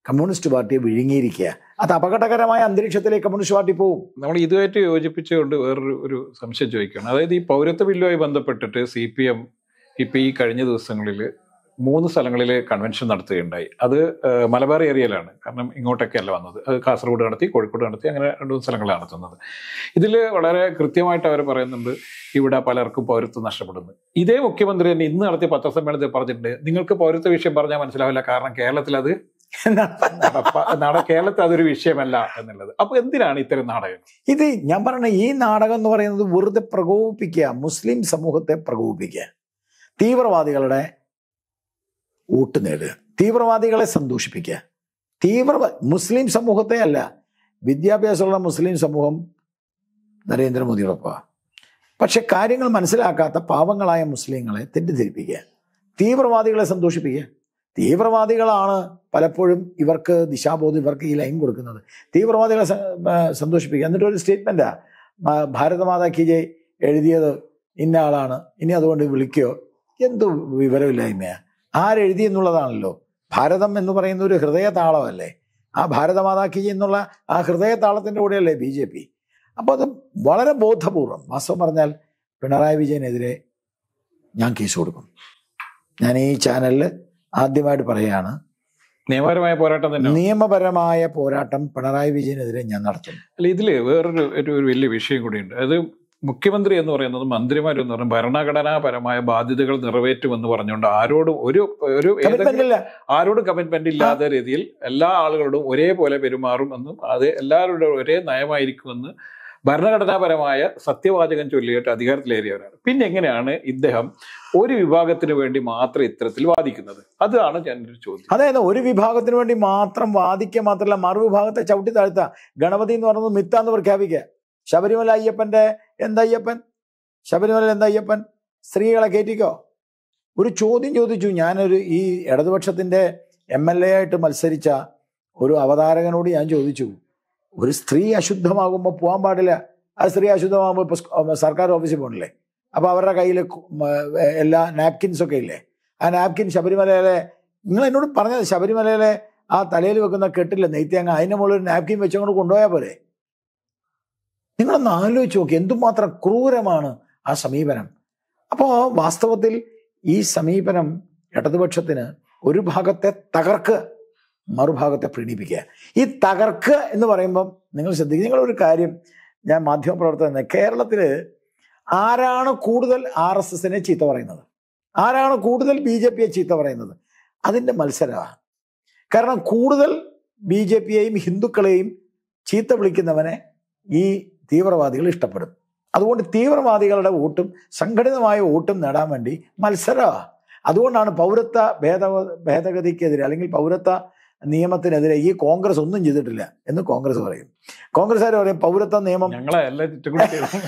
കമ്മ്യൂണിസ്റ്റ് പാർട്ടിയെ വിഴുങ്ങിയിരിക്കുക അത് അപകടകരമായ അന്തരീക്ഷത്തിലേക്ക് കമ്മ്യൂണിസ്റ്റ് പാർട്ടി പോകും നമ്മൾ ഇതുമായിട്ട് യോജിപ്പിച്ചുകൊണ്ട് വേറൊരു ഒരു സംശയം ചോദിക്കുകയാണ് അതായത് ഈ പൗരത്വ ബില്ലുമായി ബന്ധപ്പെട്ടിട്ട് സി പി എം ഇപ്പം ഈ കഴിഞ്ഞ ദിവസങ്ങളിൽ മൂന്ന് സ്ഥലങ്ങളിൽ കൺവെൻഷൻ നടത്തുകയുണ്ടായി അത് ഏഹ്, മലബാർ ഏരിയയിലാണ് കാരണം ഇങ്ങോട്ടൊക്കെ അല്ല വന്നത് അത് കാസർഗോഡ് നടത്തി കോഴിക്കോട് നടത്തി അങ്ങനെ രണ്ട് മൂന്ന് സ്ഥലങ്ങളാണ് നടത്തുന്നത് ഇതിൽ വളരെ കൃത്യമായിട്ട് അവർ പറയുന്നുണ്ട് ഇവിടെ പലർക്കും പൗരത്വം നഷ്ടപ്പെടുന്നു ഇതേ മുഖ്യമന്ത്രി തന്നെ ഇന്ന് നടത്തിയ പത്രസമ്മേളനത്തിൽ പറഞ്ഞിട്ടുണ്ട് നിങ്ങൾക്ക് പൗരത്വ വിഷയം പറഞ്ഞാൽ മനസ്സിലാവില്ല കാരണം കേരളത്തിൽ അത് നടപ്പ- നട കേരളത്തിൽ അതൊരു വിഷയമല്ല എന്നുള്ളത് അപ്പൊ എന്തിനാണ് ഇത്തരം നാടകം ഇത് ഞാൻ പറഞ്ഞ ഈ നാടകം എന്ന് പറയുന്നത് വെറുതെ പ്രകോപിപ്പിക്കുക മുസ്ലിം സമൂഹത്തെ പ്രകോപിപ്പിക്കുക തീവ്രവാദികളുടെ വോട്ട് നേടുക തീവ്രവാദികളെ സന്തോഷിപ്പിക്കുക തീവ്ര മുസ്ലിം സമൂഹത്തെ അല്ല വിദ്യാഭ്യാസമുള്ള മുസ്ലിം സമൂഹം നരേന്ദ്രമോദിയോടൊപ്പമാണ് പക്ഷെ കാര്യങ്ങൾ മനസ്സിലാക്കാത്ത പാവങ്ങളായ മുസ്ലിങ്ങളെ തെറ്റിദ്ധരിപ്പിക്കുക തീവ്രവാദികളെ സന്തോഷിപ്പിക്കുക തീവ്രവാദികളാണ് പലപ്പോഴും ഇവർക്ക് ദിശാബോധം ഇവർക്ക് ഈ ലൈൻ കൊടുക്കുന്നത് തീവ്രവാദികളെ സ- ആ, സന്തോഷിപ്പിക്കുക എന്നിട്ട് ഒരു സ്റ്റേറ്റ്മെന്റാ ഭാരതമാതാ കി ജയ് എഴുതിയത് ഇന്ന ആളാണ് ഇനി അതുകൊണ്ട് വിളിക്കുകയോ എന്ത് വിവരമില്ലായ്മയാ ആരെഴുതി എന്നുള്ളതാണല്ലോ ഭാരതം എന്ന് പറയുന്ന ഒരു ഹൃദയ താളമല്ലേ ആ ഭാരതമാതാ കി ജയ് എന്നുള്ള ആ ഹൃദയ താളത്തിന്റെ കൂടെയല്ലേ ബി ജെ പി അപ്പോൾ അത് വളരെ ബോധപൂർവം വാസ്തവം പറഞ്ഞാൽ പിണറായി വിജയനെതിരെ ഞാൻ കേസ് കൊടുക്കും ഞാൻ ഈ ചാനലിൽ ആദ്യമായിട്ട് പറയുകയാണ് നിയമപരമായ പോരാട്ടം തന്നെ നിയമപരമായ പോരാട്ടം പിണറായി വിജയനെതിരെ ഞാൻ നടത്തും അല്ല ഇതില് വേറൊരു ഒരു ഒരു വലിയ വിഷയം കൂടിയുണ്ട് അത് മുഖ്യമന്ത്രി എന്ന് പറയുന്നത് മന്ത്രിമാരെന്ന് പറഞ്ഞാൽ ഭരണഘടനാപരമായ ബാധ്യതകൾ നിറവേറ്റുമെന്ന് പറഞ്ഞുകൊണ്ട് ആരോടും ഒരു ഒരു കമ്മിറ്റ്മെന്റ് ഏതെങ്കിലും ഇല്ല ആരോടും കമ്മിറ്റ്മെന്റ് ഇല്ലാത്ത രീതിയിൽ എല്ലാ ആളുകളോടും ഒരേപോലെ പെരുമാറും എന്നും അത് എല്ലാവരുടെ ഒരേ നയമായിരിക്കുമെന്ന് ഭരണഘടനാപരമായ സത്യവാചകം ചൊല്ലിയിട്ട് അധികാരത്തിലേറിയവരാണ് പിന്നെ എങ്ങനെയാണ് ഇദ്ദേഹം ഒരു വിഭാഗത്തിന് വേണ്ടി മാത്രം ഇത്തരത്തിൽ വാദിക്കുന്നത് അതാണ് ഞാൻ ഒരു ചോദ്യം അതായത് ഒരു വിഭാഗത്തിന് വേണ്ടി മാത്രം വാദിക്കുക മാത്രമല്ല മറുവിഭാഗത്തെ ചവിട്ടി താഴ്ത്തുക ഗണപതി എന്ന് പറയുന്നത് മിത്താന്ന് പ്രഖ്യാപിക്കുക ശബരിമല അയ്യപ്പന്റെ എന്തയ്യപ്പൻ ശബരിമല എന്തയ്യപ്പൻ സ്ത്രീകളെ കയറ്റിക്കോ ഒരു ചോദ്യം ചോദിച്ചു ഞാനൊരു ഈ ഇടതുപക്ഷത്തിന്റെ എം എൽ എ ആയിട്ട് മത്സരിച്ച ഒരു അവതാരകനോട് ഞാൻ ചോദിച്ചു ഒരു സ്ത്രീ അശുദ്ധമാകുമ്പോൾ പോകാൻ പാടില്ല ആ സ്ത്രീ അശുദ്ധമാകുമ്പോൾ ഇപ്പൊ സ്- സർക്കാർ ഓഫീസിൽ പോകണില്ലേ അപ്പൊ അവരുടെ കയ്യിൽ എല്ലാ നാപ്കിൻസ് ഒക്കെ ഇല്ലേ ആ നാപ്കിൻ ശബരിമലയിലെ നിങ്ങൾ എന്നോട് പറഞ്ഞത് ശബരിമലയിലെ ആ തലയിൽ വെക്കുന്ന കെട്ടില്ല നെയ്ത്തേങ്ങ അതിന്റെ മുകളിൽ ഒരു നാപ്കിൻ വെച്ചങ്ങോട്ട് കൊണ്ടുപോയാൽ പോരെ നിങ്ങളൊന്ന് ആലോചിച്ച് നോക്കി എന്തുമാത്രം ക്രൂരമാണ് ആ സമീപനം അപ്പോൾ വാസ്തവത്തിൽ ഈ സമീപനം ഇടതുപക്ഷത്തിന് ഒരു ഭാഗത്തെ തകർക്ക് മറുഭാഗത്തെ പ്രീണിപ്പിക്കുക ഈ തകർക്ക് എന്ന് പറയുമ്പം നിങ്ങൾ ശ്രദ്ധിക്കുക നിങ്ങളൊരു കാര്യം ഞാൻ മാധ്യമപ്രവർത്തകൻ കേരളത്തിൽ ആരാണ് കൂടുതൽ ആർ എസ് എസിനെ ചീത്ത പറയുന്നത് ആരാണ് കൂടുതൽ ബി ജെ പിയെ ചീത്ത പറയുന്നത് അതിൻ്റെ മത്സരമാണ് കാരണം കൂടുതൽ ബി ജെ പിയെയും ഹിന്ദുക്കളെയും ചീത്ത വിളിക്കുന്നവനെ ഈ തീവ്രവാദികൾ ഇഷ്ടപ്പെടും അതുകൊണ്ട് തീവ്രവാദികളുടെ വോട്ടും സംഘടിതമായ വോട്ടും നേടാൻ വേണ്ടി മത്സരമാണ് അതുകൊണ്ടാണ് പൗരത്വ ഭേദ ഭേദഗതിക്കെതിരെ അല്ലെങ്കിൽ പൗരത്വ നിയമത്തിനെതിരെ ഈ കോൺഗ്രസ് ഒന്നും ചെയ്തിട്ടില്ല എന്ന് കോൺഗ്രസ് പറയും കോൺഗ്രസ്സുകാർ പറയും പൗരത്വ നിയമം ഞങ്ങളെ എല്ലാ ചുറ്റുകൂടി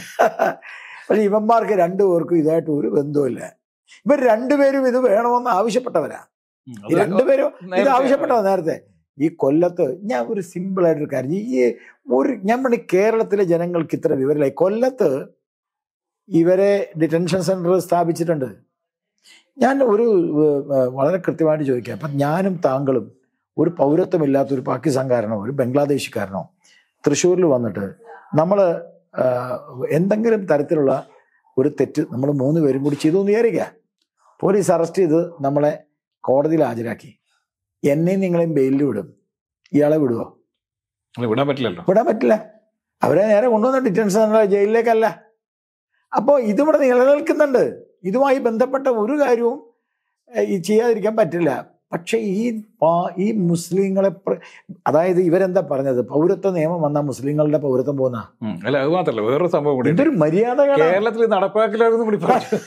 പക്ഷെ ഇവന്മാർക്ക് രണ്ടുപേർക്കും ഇതായിട്ട് ഒരു ബന്ധവുമില്ല ഇവർ രണ്ടുപേരും ഇത് വേണമെന്ന് ആവശ്യപ്പെട്ടവരാ ഈ രണ്ടുപേരും ഇത് ആവശ്യപ്പെട്ടതാ നേരത്തെ ഈ കൊല്ലത്ത് ഞാൻ ഒരു സിമ്പിൾ ആയിട്ടൊരു കാര്യം ഈ ഒരു ഞാൻ പറഞ്ഞു കേരളത്തിലെ ജനങ്ങൾക്ക് ഇത്ര വിവരമില്ല കൊല്ലത്ത് ഇവരെ ഡിറ്റൻഷൻ സെന്റർ സ്ഥാപിച്ചിട്ടുണ്ട് ഞാൻ ഒരു ഏർ, വളരെ കൃത്യമായിട്ട് ചോദിക്കാം അപ്പം ഞാനും താങ്കളും ഒരു പൗരത്വമില്ലാത്ത ഒരു പാകിസ്ഥാൻകാരനോ ഒരു ബംഗ്ലാദേശിക്കാരനോ തൃശ്ശൂരിൽ വന്നിട്ട് നമ്മൾ എന്തെങ്കിലും തരത്തിലുള്ള ഒരു തെറ്റ് നമ്മൾ മൂന്ന് പേരും കൂടി ചെയ്തു എന്ന് വിചാരിക്കുക പോലീസ് അറസ്റ്റ് ചെയ്ത് നമ്മളെ കോടതിയിൽ ഹാജരാക്കി എന്നെയും നിങ്ങളെയും ബെയിലിൽ വിടും ഇയാളെ വിടുവോ വിടാൻ പറ്റില്ലല്ലോ വിടാൻ പറ്റില്ല അവരെ നേരെ കൊണ്ടുവന്ന ഡിറ്റൻഷൻ സെന്റർ ജയിലിലേക്കല്ല അപ്പോൾ ഇതിവിടെ നിലനിൽക്കുന്നുണ്ട് ഇതുമായി ബന്ധപ്പെട്ട ഒരു കാര്യവും ഏഹ്, ഈ ചെയ്യാതിരിക്കാൻ പറ്റില്ല പക്ഷെ ഈ പാ- ഈ മുസ്ലിങ്ങളെ പ്ര- അതായത് ഇവരെന്താ പറഞ്ഞത് പൗരത്വ നിയമം വന്ന മുസ്ലിങ്ങളുടെ പൗരത്വം പോകുന്ന ഉം. അല്ല അത് മാത്രല്ല വേറൊരു സംഭവം കൂടി ഇതൊരു മര്യാദകളാണ് കേരളത്തിൽ നടപ്പാക്കില്ലായിരുന്നു കൂടി പറഞ്ഞു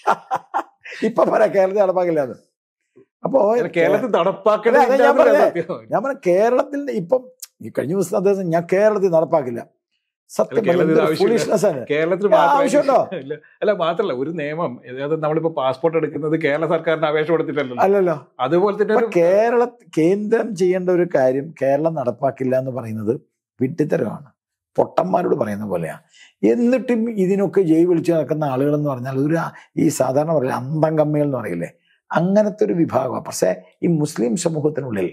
ഇപ്പൊ പറയാ കേരളത്തിൽ നടപ്പാക്കില്ലാന്ന് അപ്പോ അല്ല, കേരളത്തിൽ നടപ്പാക്കണ അല്ല, അതാ ഞാൻ പറഞ്ഞത്. ഞാൻ പറഞ്ഞ കേരളത്തിൽ ഇപ്പം ഈ കഴിഞ്ഞ ദിവസം അദ്ദേഹം ഞാൻ കേരളത്തിൽ നടപ്പാക്കില്ല സത്യം അല്ല, കേരളത്തിൽ പറഞ്ഞാൽ ആവശ്യമില്ല. foolishness ആണ് കേരളത്തിൽ ആ, ആവശ്യമുണ്ടോ? മാത്രമേ ഇല്ല. അല്ല മാത്രല്ല ഒരു നിയമം അതായത് നമ്മളിപ്പോ പാസ്പോർട്ട് എടുക്കുന്നത് കേരള സർക്കാരിന് അപേക്ഷ കൊടുത്തിട്ടല്ലോ അല്ലല്ലോ അതുപോലെ തന്നെ അപ്പൊ ഒരു കേരള കേന്ദ്രം ചെയ്യേണ്ട ഒരു കാര്യം കേരളം നടപ്പാക്കില്ല എന്ന് പറയുന്നത് വിഡ്ഢിത്തരമാണ് പൊട്ടന്മാരോട് പറയുന്ന പോലെയാണ് എന്നിട്ടും ഇതിനൊക്കെ ജയ് വിളിച്ച് നടക്കുന്ന ആളുകൾ എന്ന് പറഞ്ഞാൽ ഒരു ആ- ഈ സാധാരണ പറയില്ല അന്തം കമ്മികൾ എന്ന് പറയില്ലേ അങ്ങനത്തെ ഒരു വിഭാഗമാണ് പക്ഷേ ഈ മുസ്ലിം സമൂഹത്തിനുള്ളിൽ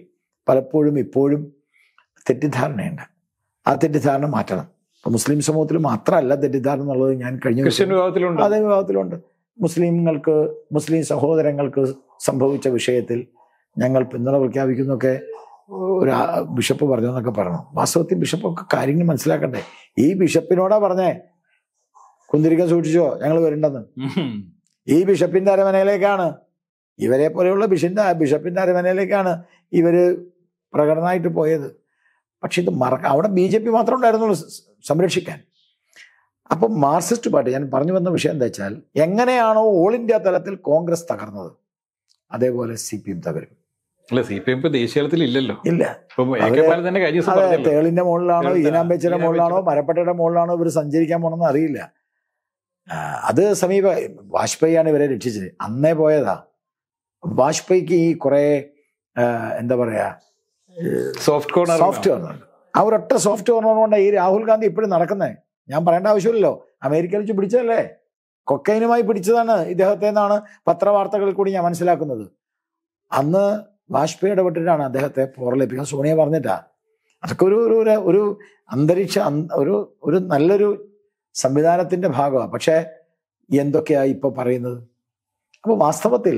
പലപ്പോഴും ഇപ്പോഴും തെറ്റിദ്ധാരണയുണ്ട് ആ തെറ്റിദ്ധാരണ മാറ്റണം ഇപ്പൊ മുസ്ലിം സമൂഹത്തിൽ മാത്രമല്ല തെറ്റിദ്ധാരണ എന്നുള്ളത് ഞാൻ കഴിഞ്ഞ ദിവസം- ക്രിസ്ത്യൻ വിഭാഗത്തിലുണ്ട് അതേ വിഭാഗത്തിലുണ്ട് മുസ്ലിങ്ങൾക്ക് മുസ്ലിം സഹോദരങ്ങൾക്ക് സംഭവിച്ച വിഷയത്തിൽ ഞങ്ങൾ പിന്തുണ പ്രഖ്യാപിക്കുന്നൊക്കെ ഒരു ആ ബിഷപ്പ് പറഞ്ഞു എന്നൊക്കെ പറഞ്ഞു വാസ്തവത്തിൽ ബിഷപ്പൊക്കെ കാര്യങ്ങൾ മനസ്സിലാക്കണ്ടേ ഈ ബിഷപ്പിനോടാ പറഞ്ഞേ കുന്തിരിക്കം സൂക്ഷിച്ചോ ഞങ്ങൾ വരണ്ടെന്ന് ഉം. ഈ ബിഷപ്പിന്റെ അരമനയിലേക്കാണ് ഇവരെ പോലെയുള്ള ബിഷിന്റെ ബിഷപ്പിന്റെ അരമനയിലേക്കാണ് ഇവര് പ്രകടനമായിട്ട് പോയത് പക്ഷെ ഇത് മറക്ക അവിടെ ബി ജെ പി മാത്രം ഉണ്ടായിരുന്നുള്ളൂ സ- സംരക്ഷിക്കാൻ അപ്പം മാർക്സിസ്റ്റ് പാർട്ടി ഞാൻ പറഞ്ഞു വന്ന വിഷയം എന്താ വെച്ചാൽ എങ്ങനെയാണോ ഓൾ ഇന്ത്യ തലത്തിൽ കോൺഗ്രസ് തകർന്നത് അതേപോലെ സി പി എം തകരും അല്ല സി പി എം ഇപ്പൊ ദേശീയ തലത്തിൽ ഇല്ലല്ലോ ഇല്ല ഇപ്പൊ എ കെ അവര് ബാലൻ തന്നെ കഴിഞ്ഞ ദിവസം അതെ പറഞ്ഞല്ലോ തേളിന്റെ മുകളിലാണോ തേളിന്റെ- ഈനാമ്പേച്ചിയുടെ ഈനാമ്പേച്ചിയുടെ- മുകളിലാണോ മരപ്പട്ടയുടെ മുകളിലാണോ ഇവർ സഞ്ചരിക്കാൻ പോണെന്ന് അറിയില്ല ആ, അത് സമീപ വാജ്പേയിയാണ് ഇവരെ രക്ഷിച്ചത് അന്നേ പോയതാ വാജ്പേയിക്ക് ഈ കുറെ ആ, എന്താ പറയാ സോഫ്റ്റ് കോർണർ സോഫ്റ്റ് കോർണർ ആ ഒരൊറ്റ സോഫ്റ്റ് കോർണർ കൊണ്ട് ഈ രാഹുൽ ഗാന്ധി ഇപ്പോഴും നടക്കുന്നത് ഞാൻ പറയേണ്ട ആവശ്യമില്ലല്ലോ അമേരിക്കയിൽ വെച്ച് പിടിച്ചതല്ലേ കൊക്കൈനുമായി പിടിച്ചതാണ് ഇദ്ദേഹത്തെ എന്നാണ് പത്രവാർത്തകളിൽ കൂടി ഞാൻ മനസ്സിലാക്കുന്നത് അന്ന് വാജ്പേയി ഇടപെട്ടിട്ടാണ് അദ്ദേഹത്തെ പോറലേപ്പിക്കാൻ സോണിയ പറഞ്ഞിട്ടാ അതൊക്കെ ഒരു ഒരു ഒരു- ഒരു അന്തരീക്ഷ അന്ത- ഒരു ഒരു നല്ലൊരു സംവിധാനത്തിന്റെ ഭാഗമാണ് പക്ഷേ എന്തൊക്കെയാ ഇപ്പൊ പറയുന്നത് അപ്പൊ വാസ്തവത്തിൽ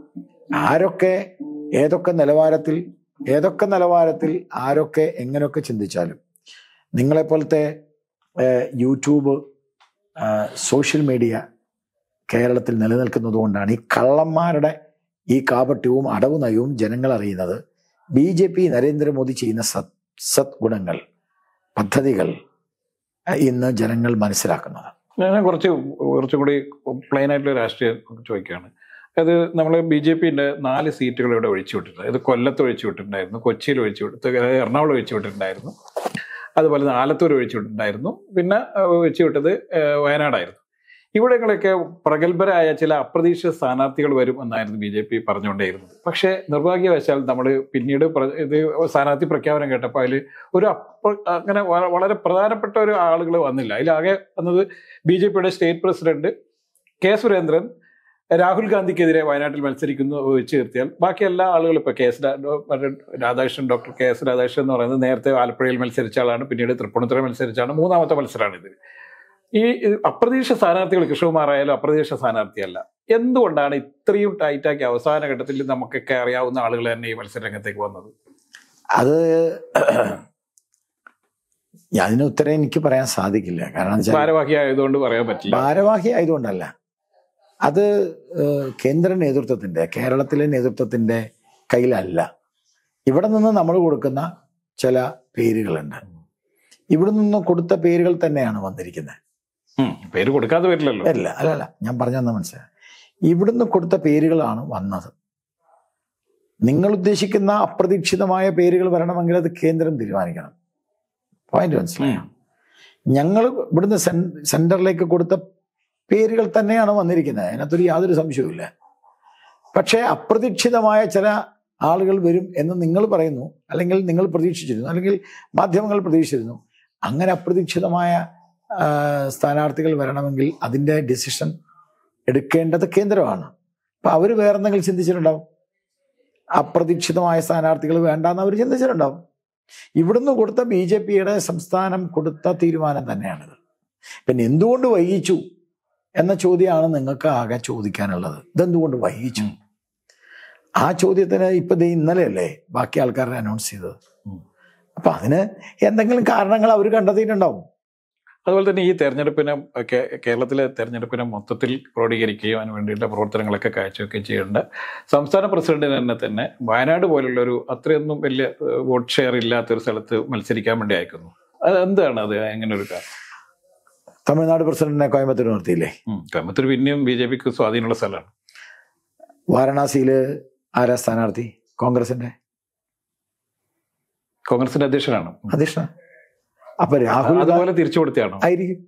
ആരൊക്കെ ഏതൊക്കെ നിലവാരത്തിൽ ഏതൊക്കെ നിലവാരത്തിൽ ആരൊക്കെ എങ്ങനെയൊക്കെ ചിന്തിച്ചാലും നിങ്ങളെപ്പോലത്തെ ഏഹ്, യൂട്യൂബ് ആഹ്, സോഷ്യൽ മീഡിയ കേരളത്തിൽ നിലനിൽക്കുന്നത് കൊണ്ടാണ് ഈ കള്ളന്മാരുടെ ഈ കാപട്യവും അടവ് നയവും ജനങ്ങൾ അറിയുന്നത് ബി ജെ പി നരേന്ദ്രമോദി ചെയ്യുന്ന സത് സദ്ഗുണങ്ങൾ പദ്ധതികൾ അഹ് ഇന്ന് ജനങ്ങൾ മനസ്സിലാക്കുന്നത് ഞാൻ കുറച്ച് കുറച്ചും കൂടി പ്ലെയിൻ ആയിട്ടുള്ള രാഷ്ട്രീയം ചോദിക്കുകയാണ് അത് നമ്മൾ ബി ജെ പിന്റെ നാല് സീറ്റുകൾ ഇവിടെ ഒഴിച്ചു വിട്ടിട്ടുണ്ട് ഇത് കൊല്ലത്ത് ഒഴിച്ചു വിട്ടിട്ടുണ്ടായിരുന്നു കൊച്ചിയിൽ ഒഴിച്ചു വിട്ടു എറണാകുളം ഒഴിച്ചു വിട്ടിട്ടുണ്ടായിരുന്നു അതുപോലെ തന്നെ ആലത്തൂർ ഒഴിച്ചു വിട്ടിട്ടുണ്ടായിരുന്നു പിന്നെ ആ, ഒഴിച്ചു വിട്ടത് ആ, വയനാടായിരുന്നു ഇവിടങ്ങളൊക്കെ പ്രഗത്ഭരായ ചില അപ്രതീക്ഷിത സ്ഥാനാർത്ഥികൾ വരും എന്നായിരുന്നു ബി ജെ പി പറഞ്ഞുകൊണ്ടേയിരുന്നത് പക്ഷേ നിർഭാഗ്യവശാൽ നമ്മൾ പിന്നീട് പ്ര- ഇത് സ്ഥാനാർത്ഥി പ്രഖ്യാപനം കേട്ടപ്പോൾ അതിൽ ഒരു അപ്പ അങ്ങനെ വ- വളരെ പ്രധാനപ്പെട്ട ഒരു ആളുകൾ വന്നില്ല അതിലാകെ വന്നത് ബി ജെ പിയുടെ state president K Surendran Rahul ഗാന്ധിക്കെതിരെ വയനാട്ടിൽ മത്സരിക്കുന്നു വെച്ച് നിർത്തിയാൽ ബാക്കി എല്ലാ ആളുകളും ഇപ്പൊ കെ എസ് രാ- ഡോ- മറ്റേ Radhakrishnan doctor K S Radhakrishnan എന്ന് പറയുന്നത് നേരത്തെ ആലപ്പുഴയിൽ മത്സരിച്ച ആളാണ് പിന്നീട് തൃപ്പൂണിത്തുറ മത്സരിച്ചാണ് മൂന്നാമത്തെ മത്സരമാണിത് ഈ ഈ അപ്രതീക്ഷിത സ്ഥാനാർത്ഥികൾ കൃഷ്ണകുമാർ ആയാലും അപ്രതീക്ഷിത സ്ഥാനാർത്ഥിയല്ല എന്തുകൊണ്ടാണ് ഇത്രയും ടൈറ്റാക്കി അവസാന ഘട്ടത്തിൽ നമുക്കൊക്കെ അറിയാവുന്ന ആളുകൾ തന്നെ ഈ മത്സര രംഗത്തേക്ക് വന്നത് അത് അതിന് ഉത്തരം എനിക്ക് പറയാൻ സാധിക്കില്ല കാരണം വെച്ചാൽ ഭാരവാഹി ആയതുകൊണ്ട് പറയാൻ പറ്റില്ല ഭാരവാഹി ആയതുകൊണ്ടല്ല അത് ഏഹ്, കേന്ദ്ര നേതൃത്വത്തിന്റെ കേരളത്തിലെ നേതൃത്വത്തിന്റെ കയ്യിലല്ല ഇവിടെ നിന്ന് നമ്മൾ കൊടുക്കുന്ന ചില പേരുകളുണ്ട് ഇവിടെ നിന്ന് കൊടുത്ത പേരുകൾ തന്നെയാണ് വന്നിരിക്കുന്നത് ഉം, പേര് കൊടുക്കാതെ വരില്ലല്ലോ അല്ല അല്ല അല്ല ഞാൻ പറഞ്ഞെന്ന് മനസ്സിലായി ഇവിടുന്ന് കൊടുത്ത പേരുകളാണ് വന്നത് നിങ്ങൾ ഉദ്ദേശിക്കുന്ന അപ്രതീക്ഷിതമായ പേരുകൾ വരണമെങ്കിൽ അത് കേന്ദ്രം തീരുമാനിക്കണം പോയിന്റ് മനസ്സിലായോ ഉം. ഞങ്ങൾ ഇവിടുന്ന് സെൻ- സെന്ററിലേക്ക് കൊടുത്ത പേരുകൾ തന്നെയാണ് വന്നിരിക്കുന്നത് അതിനകത്തൊരു യാതൊരു സംശയവുമില്ല പക്ഷേ അപ്രതീക്ഷിതമായ ചില ആളുകൾ വരും എന്ന് നിങ്ങൾ പറയുന്നു അല്ലെങ്കിൽ നിങ്ങൾ പ്രതീക്ഷിച്ചിരുന്നു അല്ലെങ്കിൽ മാധ്യമങ്ങൾ പ്രതീക്ഷിച്ചിരുന്നു അങ്ങനെ അപ്രതീക്ഷിതമായ ആ, സ്ഥാനാർത്ഥികൾ വരണമെങ്കിൽ അതിൻ്റെ ഡിസിഷൻ എടുക്കേണ്ടത് കേന്ദ്രമാണ് അപ്പൊ അവർ വേറെന്തെങ്കിലും ചിന്തിച്ചിട്ടുണ്ടാവും അപ്രതീക്ഷിതമായ സ്ഥാനാർത്ഥികൾ വേണ്ടാന്ന് അവർ ചിന്തിച്ചിട്ടുണ്ടാവും ഇവിടുന്ന് കൊടുത്ത ബി ജെ പിയുടെ സംസ്ഥാനം കൊടുത്ത തീരുമാനം തന്നെയാണിത് പിന്നെ എന്തുകൊണ്ട് വൈകിച്ചു എന്ന ചോദ്യമാണ് നിങ്ങൾക്ക് ആകെ ചോദിക്കാനുള്ളത് ഇതെന്തുകൊണ്ട് വൈകിച്ചു ആ ചോദ്യത്തിന് ഇപ്പൊ ദേ ഇന്നലെയല്ലേ ബാക്കി ആൾക്കാരെ അനൗൺസ് ചെയ്തത് ഉം. അപ്പൊ അതിന് എന്തെങ്കിലും കാരണങ്ങൾ അവർ കണ്ടെത്തിയിട്ടുണ്ടാവും അതുപോലെ തന്നെ ഈ തെരഞ്ഞെടുപ്പിനെ കേ- കേരളത്തിലെ തെരഞ്ഞെടുപ്പിനെ മൊത്തത്തിൽ ക്രോഡീകരിക്കുകയും അതിന് വേണ്ടിയിട്ടുള്ള പ്രവർത്തനങ്ങളൊക്കെ കാഴ്ചവെക്കുകയും ചെയ്യേണ്ട സംസ്ഥാന പ്രസിഡന്റിന് തന്നെ തന്നെ വയനാട് പോലുള്ള ഒരു അത്രയൊന്നും വലിയ ഏഹ്, വോട്ട് ഷെയർ ഇല്ലാത്ത ഒരു സ്ഥലത്ത് മത്സരിക്കാൻ വേണ്ടി അയക്കുന്നു അത് എന്താണ് അത് അങ്ങനെ ഒരു കാരണം തമിഴ്നാട് പ്രസിഡന്റിനെ കോയമ്പത്തൂർ നിർത്തിയില്ലേ ഉം. കോയമ്പത്തൂർ പിന്നെയും ബി ജെ പിക്ക് സ്വാധീനമുള്ള സ്ഥലമാണ് വാരണാസിയില് ആരാ സ്ഥാനാർത്ഥി കോൺഗ്രസിന്റെ കോൺഗ്രസിന്റെ അധ്യക്ഷനാണ് ഉം. അധ്യക്ഷ അപ്പൊ രാഹുൽ ഗാ- അതുപോലെ തിരിച്ചു കൊടുത്തതാണോ ആയിരിക്കും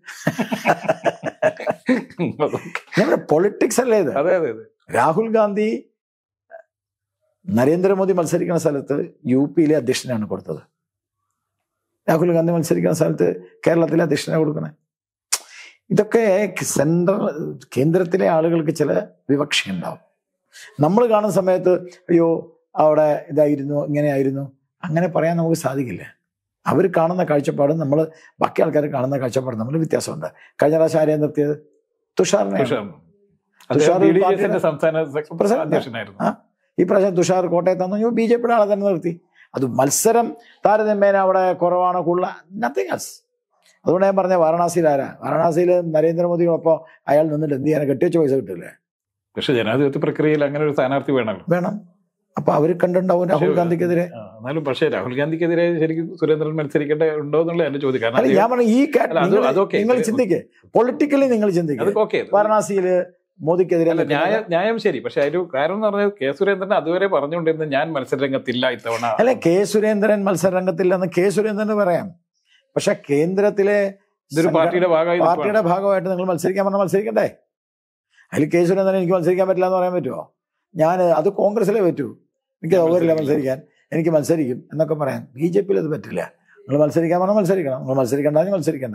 ഞങ്ങളുടെ പൊളിറ്റിക്സ് അല്ലേ ഇത് അതെ അതെ അതെ രാഹുൽ ഗാന്ധി നരേന്ദ്രമോദി മത്സരിക്കുന്ന സ്ഥലത്ത് യു പിയിലെ അധ്യക്ഷനാണ് കൊടുത്തത് രാഹുൽ ഗാന്ധി മത്സരിക്കുന്ന സ്ഥലത്ത് കേരളത്തിലെ അധ്യക്ഷനെ കൊടുക്കണേ ഇതൊക്കെ സെൻട്രൽ കേന്ദ്രത്തിലെ ആളുകൾക്ക് ചില വിവക്ഷയുണ്ടാവും നമ്മൾ കാണുന്ന സമയത്ത് അയ്യോ അവിടെ ഇതായിരുന്നു ഇങ്ങനെയായിരുന്നു അങ്ങനെ പറയാൻ നമുക്ക് സാധിക്കില്ല അവർ കാണുന്ന കാഴ്ചപ്പാടും നമ്മൾ ബാക്കി ആൾക്കാർ കാണുന്ന കാഴ്ചപ്പാടും തമ്മിൽ വ്യത്യാസമുണ്ട് കഴിഞ്ഞ പ്രാവശ്യം ആരെയാണ് നിർത്തിയത് തുഷാറിനെ തുഷാർ തുഷാർ അദ്ദേഹം ബി ഡി പാർട്ടിയുടെ എസിന്റെ സംസ്ഥാന സെക്രട്ടറി പ്രസിഡന്റ്. അധ്യക്ഷനായിരുന്നു ആ. ഈ പ്രാവശ്യം തുഷാർ കോട്ടയത്താന്ന് ബി ജെ പിയുടെ ആളെ തന്നെ നിർത്തി അത് മത്സരം താരതമ്യേന അവിടെ കുറവാണ് കൂടുതൽ നത്തിങ് എൽസ് അതുകൊണ്ട് ഞാൻ പറഞ്ഞ വാരണാസിയിൽ ആരാ വാരണാസിയിൽ നരേന്ദ്രമോദിയോടൊപ്പം അയാൾ നിന്നിട്ട് എന്ത് ചെയ്യാൻ കെട്ടിവെച്ച പൈസ കിട്ടില്ലേ പക്ഷെ ജനാധിപത്യ പ്രക്രിയയിൽ അങ്ങനെ ഒരു സ്ഥാനാർത്ഥി വേണമല്ലോ വേണം അപ്പൊ അവർ കണ്ടിട്ടുണ്ടാവും രാഹുൽ ഗാന്ധിക്കെതിരെ ആ, എന്നാലും പക്ഷേ രാഹുൽ ഗാന്ധിക്കെതിരെ ശരിക്കും സുരേന്ദ്രൻ മത്സരിക്കേണ്ട ഉണ്ടോ എന്നുള്ള എന്റെ ചോദ്യം കാരണം അല്ല ഞാൻ അദ്ദേഹം- പറഞ്ഞ ഈ കാ- അല്ല, അത് നിങ്ങൾ- അതൊക്കെ. നിങ്ങൾ ചിന്തിക്ക് പൊളിറ്റിക്കലി നിങ്ങൾ അത് ചിന്തിക്കുക ഓക്കെ വാരണാസിയില് മോദിക്കെതിരെ അല്ല നിൽക്കുന്നത് ന്യായം ന്യായം ശരി പക്ഷെ അതിന് കാരണം എന്ന് പറഞ്ഞാൽ കെ സുരേന്ദ്രൻ അതുവരെ പറഞ്ഞുകൊണ്ടിരുന്ന ഞാൻ മത്സരരംഗത്തില്ല ഇത്തവണ അല്ലെ കെ സുരേന്ദ്രൻ മത്സരരംഗത്തില്ലെന്ന് കെ സുരേന്ദ്രന് പറയാം പക്ഷെ കേന്ദ്രത്തിലെ ഇതൊരു സംഘ- പാർട്ടിയുടെ ഭാഗമായി പാർട്ടിയുടെ ഭാഗമായിട്ട് നിങ്ങൾ മത്സരിക്കാൻ പറഞ്ഞാൽ മത്സരിക്കണ്ടേ അതിൽ കെ സുരേന്ദ്രൻ എനിക്ക് മത്സരിക്കാൻ പറ്റില്ല എന്ന് പറയാൻ പറ്റുമോ ഞാൻ അത് കോൺഗ്രസിലേ പറ്റൂ എനിക്ക് സൗകര്യമില്ല മത്സരിക്കാൻ എനിക്ക് മത്സരിക്കും എന്നൊക്കെ പറയാം ബി ജെ പിയിൽ അത് പറ്റില്ല നിങ്ങൾ മത്സരിക്കാൻ പറഞ്ഞാൽ മത്സരിക്കണം നിങ്ങൾ മത്സരിക്കണ്ട മത്സരിക്കണ്ട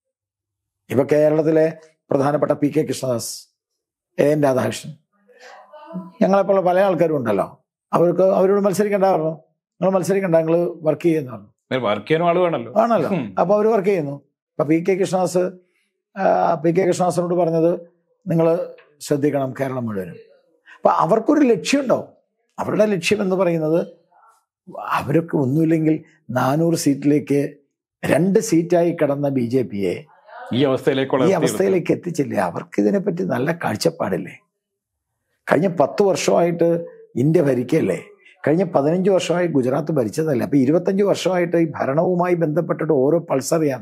ഇപ്പൊ കേരളത്തിലെ പ്രധാനപ്പെട്ട P K Krishnadas A N Radhakrishnan ഞങ്ങളെപ്പോലുള്ള പല ആൾക്കാരും ഉണ്ടല്ലോ അവർക്ക് അവരോട് മത്സരിക്കേണ്ട പറഞ്ഞു നിങ്ങൾ മത്സരിക്കണ്ട നിങ്ങൾ വർക്ക് ചെയ്യുന്ന പറഞ്ഞു വർക്ക് ചെയ്യാനും ആള് വേണമല്ലോ ആണല്ലോ ഉം. അപ്പൊ അവർ വർക്ക് ചെയ്യുന്നു അപ്പൊ പി കെ കൃഷ്ണദാസ് ആ, പി കെ കൃഷ്ണദാസിനോട് പറഞ്ഞത് നിങ്ങൾ ശ്രദ്ധിക്കണം കേരളം മുഴുവനും അപ്പൊ അവർക്കൊരു ലക്ഷ്യമുണ്ടാവും അവരുടെ ലക്ഷ്യം എന്ന് പറയുന്നത് അവരൊക്കെ ഒന്നുമില്ലെങ്കിൽ നാനൂറ് സീറ്റിലേക്ക് രണ്ട് സീറ്റായി കിടന്ന ബി ജെ പിയെ ഈ അവസ്ഥയിലേക്കുള്ള ഈ അവസ്ഥയിലേക്ക് എത്തിച്ചില്ലേ അവർക്ക് ഇതിനെപ്പറ്റി നല്ല കാഴ്ചപ്പാടില്ലേ കഴിഞ്ഞ പത്ത് വർഷമായിട്ട് ഇന്ത്യ ഭരിക്കല്ലേ കഴിഞ്ഞ പതിനഞ്ച് വർഷമായി ഗുജറാത്ത് ഭരിച്ചതല്ലേ അപ്പൊ ഇരുപത്തഞ്ച് വർഷമായിട്ട് ഈ ഭരണവുമായി ബന്ധപ്പെട്ടിട്ട് ഓരോ പൾസ് അറിയാം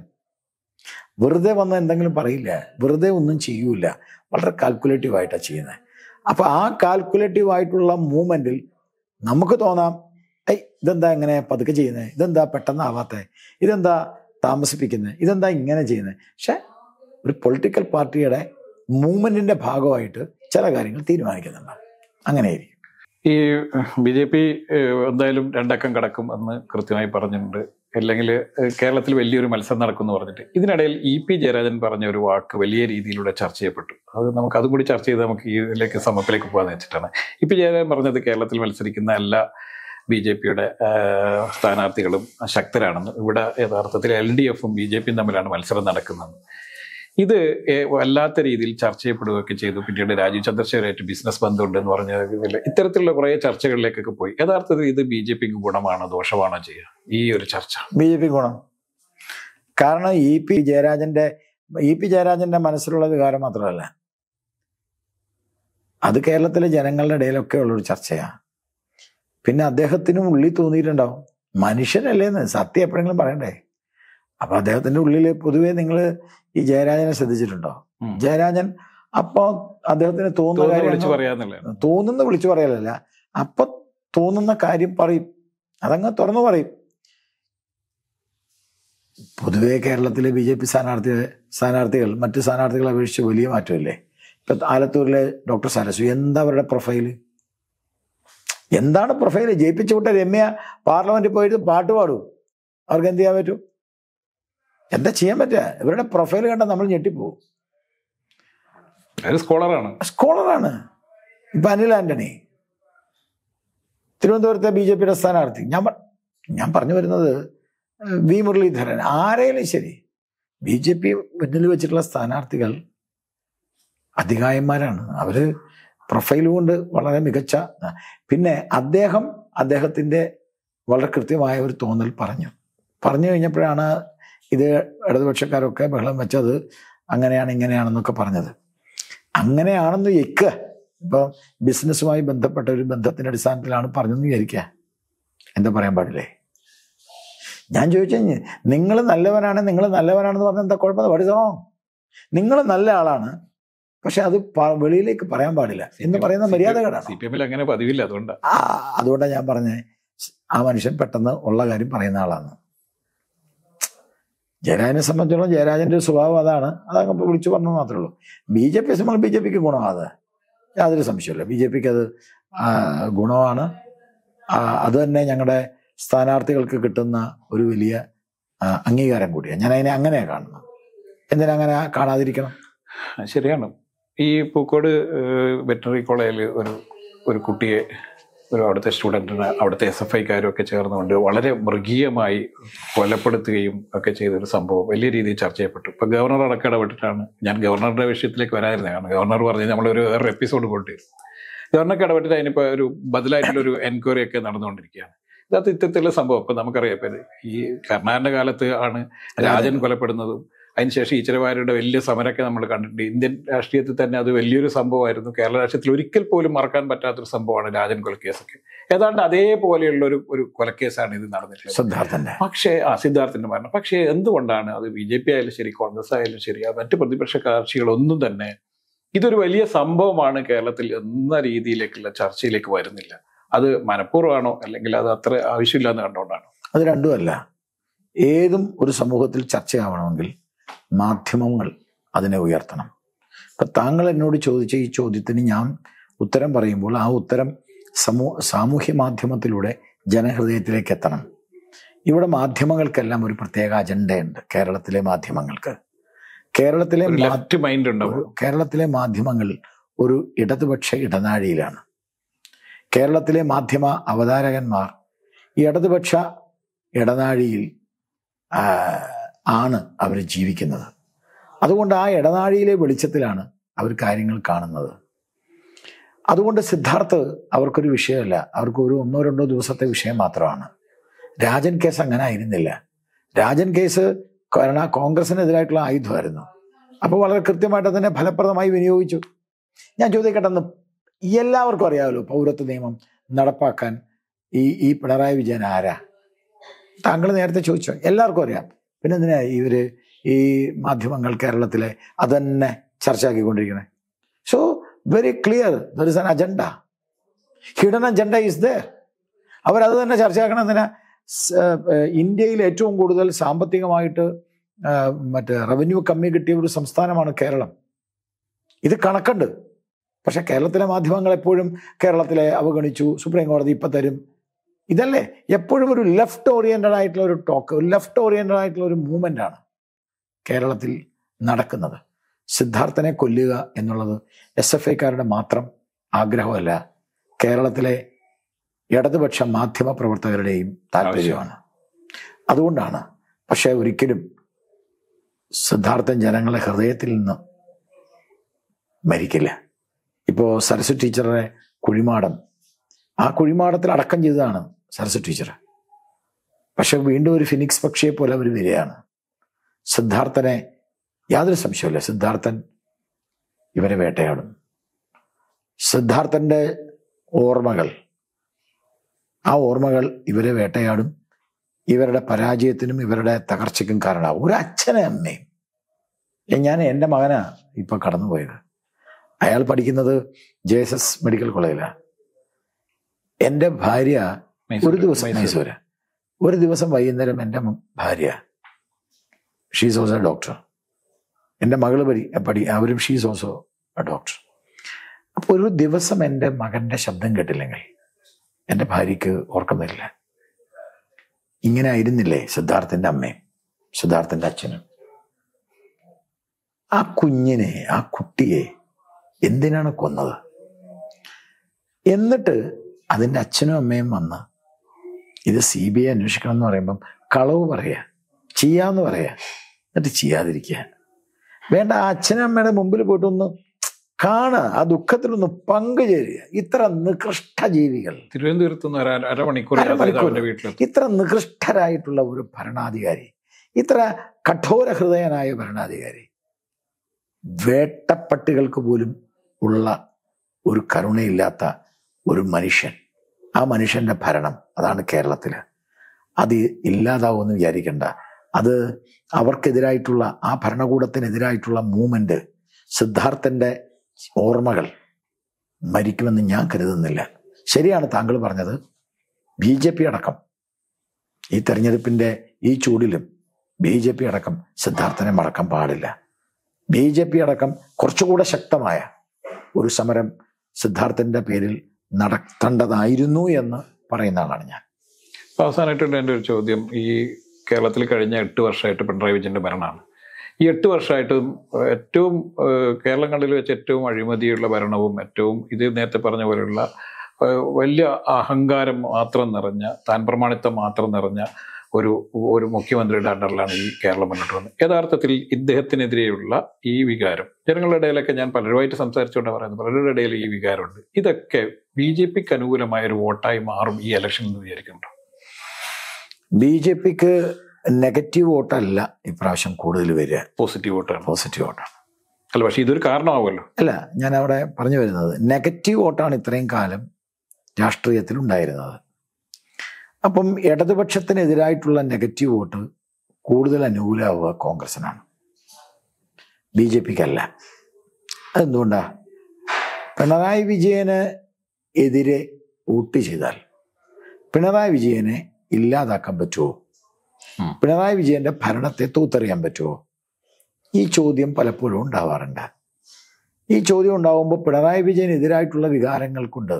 വെറുതെ വന്ന് എന്തെങ്കിലും പറയില്ല വെറുതെ ഒന്നും ചെയ്യൂല വളരെ കാൽക്കുലേറ്റീവ് ആയിട്ടാണ് ചെയ്യുന്നത് അപ്പൊ ആ കാൽക്കുലേറ്റീവ് ആയിട്ടുള്ള മൂവ്മെന്റിൽ നമുക്ക് തോന്നാം ഏയ് ഇതെന്താ ഇങ്ങനെ പതുക്കെ ചെയ്യുന്നത് ഇതെന്താ പെട്ടെന്നാവാത്തത് ഇതെന്താ താമസിപ്പിക്കുന്നത് ഇതെന്താ ഇങ്ങനെ ചെയ്യുന്നത് പക്ഷെ ഒരു പൊളിറ്റിക്കൽ പാർട്ടിയുടെ മൂവ്മെന്റിന്റെ ഭാഗമായിട്ട് ചില കാര്യങ്ങൾ തീരുമാനിക്കുന്നുണ്ട് അങ്ങനെയായിരിക്കും ഈ ബി ജെ പി എന്തായാലും രണ്ടക്കം കടക്കും എന്ന് കൃത്യമായി പറഞ്ഞിട്ടുണ്ട് അല്ലെങ്കിൽ കേരളത്തിൽ വലിയൊരു മത്സരം നടക്കും എന്ന് പറഞ്ഞിട്ട് ഇതിനിടയിൽ ഇ പി ജയരാജൻ പറഞ്ഞ ഒരു വാക്ക് വലിയ രീതിയിലൂടെ ചർച്ച ചെയ്യപ്പെട്ടു അത് നമുക്ക് അതും കൂടി ചർച്ച ചെയ്ത് നമുക്ക് ഇതിലേക്ക് സമപ്പിലേക്ക് പോകാന്ന് വെച്ചിട്ടാണ് ഇ പി ജയരാജൻ പറഞ്ഞത് കേരളത്തിൽ മത്സരിക്കുന്ന എല്ലാ ബി ജെ പിയുടെ സ്ഥാനാർത്ഥികളും ശക്തരാണെന്ന് ഇവിടെ യഥാർത്ഥത്തിൽ എൽ ഡി എഫും ബി ജെ പിയും തമ്മിലാണ് മത്സരം നടക്കുന്നത് ഇത് ഏഹ്, വല്ലാത്ത രീതിയിൽ ചർച്ച ചെയ്യപ്പെടുകയൊക്കെ ചെയ്തു പിന്നീട് രാജീവ് ചന്ദ്രശേഖരായിട്ട് ബിസിനസ് ബന്ധമുണ്ട് എന്ന് പറഞ്ഞ ഇതിൽ ഇത്തരത്തിലുള്ള കുറേ ചർച്ചകളിലേക്കൊക്കെ പോയി യഥാർത്ഥത്തിൽ ഇത് ബി ജെ പിക്ക് ഗുണമാണോ ദോഷമാണോ ചെയ്യുക ഈ ഒരു ചർച്ച ബി ജെ പി ഗുണം കാരണം ഇ പി ജയരാജന്റെ ഇ പി ജയരാജന്റെ മനസ്സിലുള്ള വികാരം മാത്രമല്ല അത് കേരളത്തിലെ ജനങ്ങളുടെ ഇടയിലൊക്കെ ഉള്ളൊരു ചർച്ചയാണ് പിന്നെ അദ്ദേഹത്തിനും ഉള്ളിൽ തോന്നിയിട്ടുണ്ടാവും മനുഷ്യനല്ലേന്ന് സത്യം എപ്പോഴെങ്കിലും പറയണ്ടേ അപ്പൊ അദ്ദേഹത്തിന്റെ ഉള്ളിൽ പൊതുവെ നിങ്ങൾ ഈ ജയരാജനെ ശ്രദ്ധിച്ചിട്ടുണ്ടോ ഉം. ജയരാജൻ അപ്പൊ അദ്ദേഹത്തിന് തോന്നുന്ന തോന്നുന്ന കാര്യം വിളിച്ചു അങ്ങ് പറയാന്നുള്ളത് തോന്നുന്ന വിളിച്ചു പറയലല്ല അപ്പൊ തോന്നുന്ന കാര്യം പറയും അതങ്ങ് തുറന്നു പറയും പൊതുവെ കേരളത്തിലെ ബി ജെ പി സ്ഥാനാർത്ഥി സ്ഥാനാർത്ഥികൾ മറ്റ് സ്ഥാനാർത്ഥികളെ അപേക്ഷിച്ച് വലിയ മാറ്റമില്ലേ ഇപ്പൊ ആലത്തൂരിലെ ഡോക്ടർ സരസു എന്താ അവരുടെ പ്രൊഫൈല് എന്താണ് പ്രൊഫൈല് ജയിപ്പിച്ചു വിട്ട രമ്യ പാർലമെന്റിൽ പോയിട്ട് പാട്ട് പാടൂ അവർക്ക് എന്ത് ചെയ്യാൻ പറ്റും എന്താ ചെയ്യാൻ പറ്റുക ഇവരുടെ പ്രൊഫൈൽ കണ്ടാൽ നമ്മൾ ഞെട്ടിപ്പോവും ഒരു സ്കോളറാണ് സ്കോളറാണ് ഇപ്പൊ അനിൽ ആന്റണി തിരുവനന്തപുരത്തെ ബി ജെ പിയുടെ സ്ഥാനാർത്ഥി ഞാൻ പ- ഞാൻ പറഞ്ഞു വരുന്നത് ഏഹ്, വി മുരളീധരൻ ആരെയും ശരി ബി ജെ പി മുന്നിൽ വെച്ചിട്ടുള്ള സ്ഥാനാർത്ഥികൾ അധികായന്മാരാണ് അവര് പ്രൊഫൈൽ കൊണ്ട് വളരെ മികച്ച പിന്നെ അദ്ദേഹം അദ്ദേഹത്തിന്റെ വളരെ കൃത്യമായ ഒരു തോന്നൽ പറഞ്ഞു പറഞ്ഞു കഴിഞ്ഞപ്പോഴാണ് ഇത് ഇടതുപക്ഷക്കാരൊക്കെ ബഹളം വെച്ചത് അങ്ങനെയാണ് ഇങ്ങനെയാണെന്നൊക്കെ പറഞ്ഞത് അങ്ങനെയാണെന്ന് വെക്കുക ഇപ്പൊ ബിസിനസ്സുമായി ബന്ധപ്പെട്ട ഒരു ബന്ധത്തിന്റെ അടിസ്ഥാനത്തിലാണ് പറഞ്ഞതെന്ന് വിചാരിക്കുക എന്താ പറയാൻ പാടില്ലേ ഞാൻ ചോദിച്ചു നിങ്ങൾ നല്ലവനാണ് നിങ്ങൾ നല്ലവനാണെന്ന് പറഞ്ഞാൽ എന്താ കുഴപ്പം പഠിച്ചോ നിങ്ങൾ നല്ല ആളാണ് പക്ഷെ അത് പ- വെളിയിലേക്ക് പറയാൻ പാടില്ല എന്ന് പറയുന്ന മര്യാദകളാണ് സി പി എമ്മിൽ അങ്ങനെ പതിവില്ല അതുകൊണ്ടാണ് ആ അതുകൊണ്ടാണ് ഞാൻ പറഞ്ഞത് ആ മനുഷ്യൻ പെട്ടെന്ന് ഉള്ള കാര്യം പറയുന്ന ആളാണ് ജയരാജനെ സംബന്ധിച്ചിടത്തോളം ജയരാജന്റെ ഒരു സ്വഭാവം അതാണ് അതങ്ങ് ഇപ്പൊ വിളിച്ചു പറഞ്ഞു മാത്രമേ ഉള്ളൂ ബി ജെ പി സംബന്ധിച്ച് ബി ജെ പിക്ക് ഗുണമാണ് അത് യാതൊരു സംശയമില്ല ബി ജെ പിക്ക് അത് ആ, ഗുണമാണ് ആ, അത് തന്നെ ഞങ്ങളുടെ സ്ഥാനാർത്ഥികൾക്ക് കിട്ടുന്ന ഒരു വലിയ ആ, അംഗീകാരം കൂടിയാണ് ഞാൻ അതിനെ അങ്ങനെയാണ് കാണുന്നത് എന്തിനാ അങ്ങനെ കാണാതിരിക്കണം ശരിയാണ് ഈ പൂക്കോട് വെറ്ററിനറി കോളേജിൽ ഒരു ഒരു കുട്ടിയെ ഒരു അവിടുത്തെ സ്റ്റുഡൻറ്റിനെ അവിടുത്തെ എസ് എഫ് ഐക്കാരും ഒക്കെ ചേർന്നുകൊണ്ട് വളരെ മൃഗീയമായി കൊലപ്പെടുത്തുകയും ഒക്കെ ചെയ്തൊരു സംഭവം വലിയ രീതിയിൽ ചർച്ച ചെയ്യപ്പെട്ടു ഇപ്പൊ ഗവർണർ അടക്കം ഇടപെട്ടിട്ടാണ് ഞാൻ ഗവർണറുടെ വിഷയത്തിലേക്ക് വരാതിരുന്നത് കാരണം ഗവർണർ പറഞ്ഞ് നമ്മളൊരു വേറെ എപ്പിസോഡ് കൊണ്ടുവരും ഗവർണർക്ക് ഇടപെട്ടിട്ട് അതിനിപ്പോൾ ഒരു ബദലായിട്ടുള്ള ഒരു എൻക്വയറി ഒക്കെ നടന്നുകൊണ്ടിരിക്കുകയാണ് ഇതിനകത്ത് ഇത്തരത്തിലുള്ള സംഭവം ഇപ്പൊ നമുക്കറിയാം ഇപ്പൊ ഇത് ഈ കർണാടക കാലത്ത് ആണ് രാജൻ കൊലപ്പെടുന്നതും അതിനുശേഷം ഈശ്വരവാരുടെ വലിയ സമരമൊക്കെ നമ്മൾ കണ്ടിട്ടുണ്ട് ഇന്ത്യൻ രാഷ്ട്രീയത്തിൽ തന്നെ അത് വലിയൊരു സംഭവമായിരുന്നു കേരള രാഷ്ട്രീയത്തിൽ ഒരിക്കൽ പോലും മറക്കാൻ പറ്റാത്തൊരു സംഭവമാണ് രാജൻ കൊലക്കേസൊക്കെ ഏതാണ്ട് അതേപോലെയുള്ള ഒരു ഒരു കൊലക്കേസാണ് ഇത് നടന്നിട്ടുള്ളത് സിദ്ധാർത്ഥന്റെ പക്ഷേ ആ സിദ്ധാർത്ഥിന്റെ മരണം പക്ഷേ എന്തുകൊണ്ടാണ് അത് ബി ജെ പി ആയാലും ശരി കോൺഗ്രസ് ആയാലും ശരി ആ മറ്റ് പ്രതിപക്ഷ കക്ഷികളൊന്നും തന്നെ ഇതൊരു വലിയ സംഭവമാണ് കേരളത്തിൽ എന്ന രീതിയിലേക്കുള്ള ചർച്ചയിലേക്ക് വരുന്നില്ല അത് മനഃപൂർവ്വമാണോ അല്ലെങ്കിൽ അത് അത്ര ആവശ്യമില്ല എന്ന് കണ്ടുകൊണ്ടാണോ അത് രണ്ടുമല്ല ഏതും ഒരു സമൂഹത്തിൽ ചർച്ചയാവണമെങ്കിൽ മാധ്യമങ്ങൾ അതിനെ ഉയർത്തണം ഇപ്പം താങ്കൾ എന്നോട് ചോദിച്ച ഈ ചോദ്യത്തിന് ഞാൻ ഉത്തരം പറയുമ്പോൾ ആ ഉത്തരം സമൂ സാമൂഹ്യ മാധ്യമത്തിലൂടെ ജനഹൃദയത്തിലേക്ക് എത്തണം ഇവിടെ മാധ്യമങ്ങൾക്കെല്ലാം ഒരു പ്രത്യേക അജണ്ടയുണ്ട് കേരളത്തിലെ മാധ്യമങ്ങൾക്ക് കേരളത്തിലെ ഒരു മാ- ലെഫ്റ്റ് മൈൻഡ് ഒരു ഉണ്ടാവും കേരളത്തിലെ മാധ്യമങ്ങൾ ഒരു ഇടതുപക്ഷ ഇടനാഴിയിലാണ് കേരളത്തിലെ മാധ്യമ അവതാരകന്മാർ ഈ ഇടതുപക്ഷ ഇടനാഴിയിൽ ആ, ആണ് അവർ ജീവിക്കുന്നത് അതുകൊണ്ട് ആ ഇടനാഴിയിലെ വെളിച്ചത്തിലാണ് അവർ കാര്യങ്ങൾ കാണുന്നത് അതുകൊണ്ട് സിദ്ധാർത്ഥ് അവർക്കൊരു വിഷയമല്ല അവർക്ക് ഒരു ഒന്നോ രണ്ടോ ദിവസത്തെ വിഷയം മാത്രമാണ് രാജൻ കേസ് അങ്ങനെ ആയിരുന്നില്ല രാജൻ കേസ് കാരണം കോൺഗ്രസിനെതിരായിട്ടുള്ള ആയുധമായിരുന്നു അപ്പോൾ വളരെ കൃത്യമായിട്ട് അതിനെ ഫലപ്രദമായി വിനിയോഗിച്ചു ഞാൻ ചോദിക്കട്ടെ ഒന്ന് എല്ലാവർക്കും അറിയാമല്ലോ പൗരത്വ നിയമം നടപ്പാക്കാൻ ഈ ഈ പിണറായി വിജയൻ ആരാ താങ്കൾ നേരത്തെ ചോദിച്ചോ എല്ലാവർക്കും അറിയാം പിന്നെ എന്തിനാ ഇവര് ഈ മാധ്യമങ്ങൾ കേരളത്തിലെ അതന്നെ ചർച്ചയാക്കിക്കൊണ്ടിരിക്കണേ so very clear there is an agenda hidden agenda is there അവരത് തന്നെ ചർച്ചയാക്കണം എന്തിനാ സ്- ഏഹ് ഇന്ത്യയിൽ ഏറ്റവും കൂടുതൽ സാമ്പത്തികമായിട്ട് ആഹ് മറ്റേ റവന്യൂ കമ്മി കിട്ടിയ ഒരു സംസ്ഥാനമാണ് കേരളം ഇത് കണക്കുണ്ട് പക്ഷെ കേരളത്തിലെ മാധ്യമങ്ങൾ എപ്പോഴും കേരളത്തിലെ അവഗണിച്ചു സുപ്രീം കോടതി ഇപ്പം തരും ഇതല്ലേ എപ്പോഴും ഒരു ലെഫ്റ്റ് ഓറിയന്റഡ് ആയിട്ടുള്ള ഒരു ടോക്ക് ഒരു ലെഫ്റ്റ് ഓറിയന്റഡ് ആയിട്ടുള്ള ഒരു മൂവ്മെന്റ് ആണ് കേരളത്തിൽ നടക്കുന്നത് സിദ്ധാർത്ഥനെ കൊല്ലുക എന്നുള്ളത് എസ് എഫ് ഐക്കാരുടെ മാത്രം ആഗ്രഹമല്ല കേരളത്തിലെ ഇടതുപക്ഷ മാധ്യമ പ്രവർത്തകരുടെയും താല്പര്യമാണ് അതുകൊണ്ടാണ് പക്ഷെ ഒരിക്കലും സിദ്ധാർത്ഥൻ ജനങ്ങളുടെ ഹൃദയത്തിൽ നിന്ന് മരിക്കില്ല ഇപ്പോൾ സരസ്വതി ടീച്ചറുടെ കുഴിമാടം ആ കുഴിമാടത്തിൽ അടക്കം ചെയ്തതാണ് സരസ്വതി ടീച്ചർ പക്ഷെ വീണ്ടും ഒരു ഫിനിക്സ് പക്ഷിയെ പോലെ അവർ വരികയാണ് സിദ്ധാർത്ഥനെ യാതൊരു സംശയമില്ല സിദ്ധാർത്ഥൻ ഇവരെ വേട്ടയാടും സിദ്ധാർത്ഥന്റെ ഓർമ്മകൾ ആ ഓർമ്മകൾ ഇവരെ വേട്ടയാടും ഇവരുടെ പരാജയത്തിനും ഇവരുടെ തകർച്ചയ്ക്കും കാരണമാവും ഒരു അച്ഛനെ അമ്മയും ഏ, ഞാൻ എൻ്റെ മകനാ ഇപ്പൊ കടന്നുപോയത് അയാൾ പഠിക്കുന്നത് ജെ എസ് എസ് മെഡിക്കൽ കോളേജിലാണ് എൻ്റെ ഭാര്യ ഒരു ദിവസം മൈസൂര് ഒരു ദിവസം വൈകുന്നേരം എൻ്റെ മ- ഭാര്യ ഷീസ് ഓൾസോ ഡോക്ടർ എൻ്റെ മകള് പടി പഠി അവരും ഷീസ് ഓൾസോ ഡോക്ടർ അപ്പോൾ ഒരു ദിവസം എൻ്റെ മകൻ്റെ ശബ്ദം കേട്ടില്ലെങ്കിൽ എൻ്റെ ഭാര്യയ്ക്ക് ഓർക്കം വരില്ല ഇങ്ങനെ ആയിരുന്നില്ലേ സിദ്ധാർത്ഥൻ്റെ അമ്മയും സിദ്ധാർത്ഥൻ്റെ അച്ഛനും ആ കുഞ്ഞിനെ ആ കുട്ടിയെ എന്തിനാണ് കൊന്നത് എന്നിട്ട് അതിൻ്റെ അച്ഛനും അമ്മയും വന്ന് ഇത് സി ബി ഐ അന്വേഷിക്കണം എന്ന് പറയുമ്പം കളവ് പറയാ ചെയ്യാന്ന് പറയാ എന്നിട്ട് ചെയ്യാതിരിക്കുക വേണ്ട ആ അച്ഛനും അമ്മയുടെ മുമ്പിൽ പോയിട്ട് ഒന്ന് കാണുക ആ ദുഃഖത്തിലൊന്ന് പങ്കുചേരുക ഇത്ര നികൃഷ്ട ജീവികൾ തിരുവനന്തപുരത്ത് നിന്ന് ഒരു അര- അരമണിക്കൂർ യാത്ര ചെയ്ത് അരമണിക്കൂർ. അവന്റെ വീട്ടിലെത്തും ഇത്ര നികൃഷ്ടരായിട്ടുള്ള ഒരു ഭരണാധികാരി ഇത്ര കഠോര ഹൃദയനായ ഭരണാധികാരി വേട്ടപ്പട്ടികൾക്ക് പോലും ഉള്ള ഒരു കരുണയില്ലാത്ത ഒരു മനുഷ്യൻ ആ മനുഷ്യന്റെ ഭരണം അതാണ് കേരളത്തില് അത് ഇല്ലാതാവുമെന്ന് വിചാരിക്കണ്ട അത് അവർക്കെതിരായിട്ടുള്ള ആ ഭരണകൂടത്തിനെതിരായിട്ടുള്ള മൂവ്മെന്റ് സിദ്ധാർത്ഥന്റെ ഓർമ്മകൾ മരിക്കുമെന്ന് ഞാൻ കരുതുന്നില്ല ശരിയാണ് താങ്കൾ പറഞ്ഞത് ബി ജെ പി അടക്കം ഈ തെരഞ്ഞെടുപ്പിന്റെ ഈ ചൂടിലും ബി ജെ പി അടക്കം സിദ്ധാർത്ഥനെ മറക്കാൻ പാടില്ല ബി ജെ പി അടക്കം കുറച്ചുകൂടെ ശക്തമായ ഒരു സമരം സിദ്ധാർത്ഥന്റെ പേരിൽ നടത്തേണ്ടതായിരുന്നു എന്ന് പറയുന്ന ആളാണ് ഞാൻ അപ്പൊ അവസാനമായിട്ടുണ്ട് എൻ്റെ ഒരു ചോദ്യം ഈ കേരളത്തിൽ കഴിഞ്ഞ എട്ട് വർഷമായിട്ട് പിണറായി വിജയന്റെ ഭരണമാണ് ഈ എട്ട് വർഷമായിട്ടും ഏഹ്, ഏറ്റവും ഏഹ്, കേരളം കണ്ടതിൽ വെച്ച് ഏറ്റവും അഴിമതിയുള്ള ഭരണവും ഏറ്റവും ഇത് നേരത്തെ പറഞ്ഞ പോലെയുള്ള ഏഹ് വലിയ അഹങ്കാരം മാത്രം നിറഞ്ഞ താൻ പ്രമാണിത്വം മാത്രം നിറഞ്ഞ ഒരു ഒരു മുഖ്യമന്ത്രിയുടെ അണ്ടറിലാണ് ഈ കേരളം മുന്നോട്ട് വന്നത് യഥാർത്ഥത്തിൽ ഇദ്ദേഹത്തിനെതിരെയുള്ള ഈ വികാരം ജനങ്ങളുടെ ഇടയിലൊക്കെ ഞാൻ പലരുമായിട്ട് സംസാരിച്ചുകൊണ്ട് പറയുന്നത് പലരുടെ ഇടയിൽ ഈ വികാരമുണ്ട് ഇതൊക്കെ ബി ജെ പിക്ക് അനുകൂലമായ ഒരു വോട്ടായി മാറും ഈ ഇലക്ഷൻ എന്ന് വിചാരിക്കുന്നുണ്ടോ ബി ജെ പിക്ക് നെഗറ്റീവ് വോട്ടല്ല ഇപ്രാവശ്യം കൂടുതൽ വരിക പോസിറ്റീവ് വോട്ടാണ് പോസിറ്റീവ് വോട്ടാണ് അല്ല പക്ഷെ ഇതൊരു കാരണമാവുമല്ലോ അല്ല ഞാൻ അവിടെ പറഞ്ഞു വരുന്നത് നെഗറ്റീവ് വോട്ടാണ് ഇത്രയും കാലം രാഷ്ട്രീയത്തിൽ ഉണ്ടായിരുന്നത് അപ്പം ഇടതുപക്ഷത്തിനെതിരായിട്ടുള്ള നെഗറ്റീവ് വോട്ട് കൂടുതൽ അനുകൂലമാവുക കോൺഗ്രസിനാണ് ബി ജെ പിക്കല്ല അതെന്തുകൊണ്ടാ പിണറായി വിജയന് എതിരെ വോട്ട് ചെയ്താൽ പിണറായി വിജയനെ ഇല്ലാതാക്കാൻ പറ്റുമോ ഉം. പിണറായി വിജയന്റെ ഭരണത്തെ തൂത്തെറിയാൻ പറ്റുമോ ഈ ചോദ്യം പലപ്പോഴും ഉണ്ടാവാറുണ്ട് ഈ ചോദ്യം ഉണ്ടാവുമ്പോൾ പിണറായി വിജയനെതിരായിട്ടുള്ള വികാരങ്ങൾ കൊണ്ട്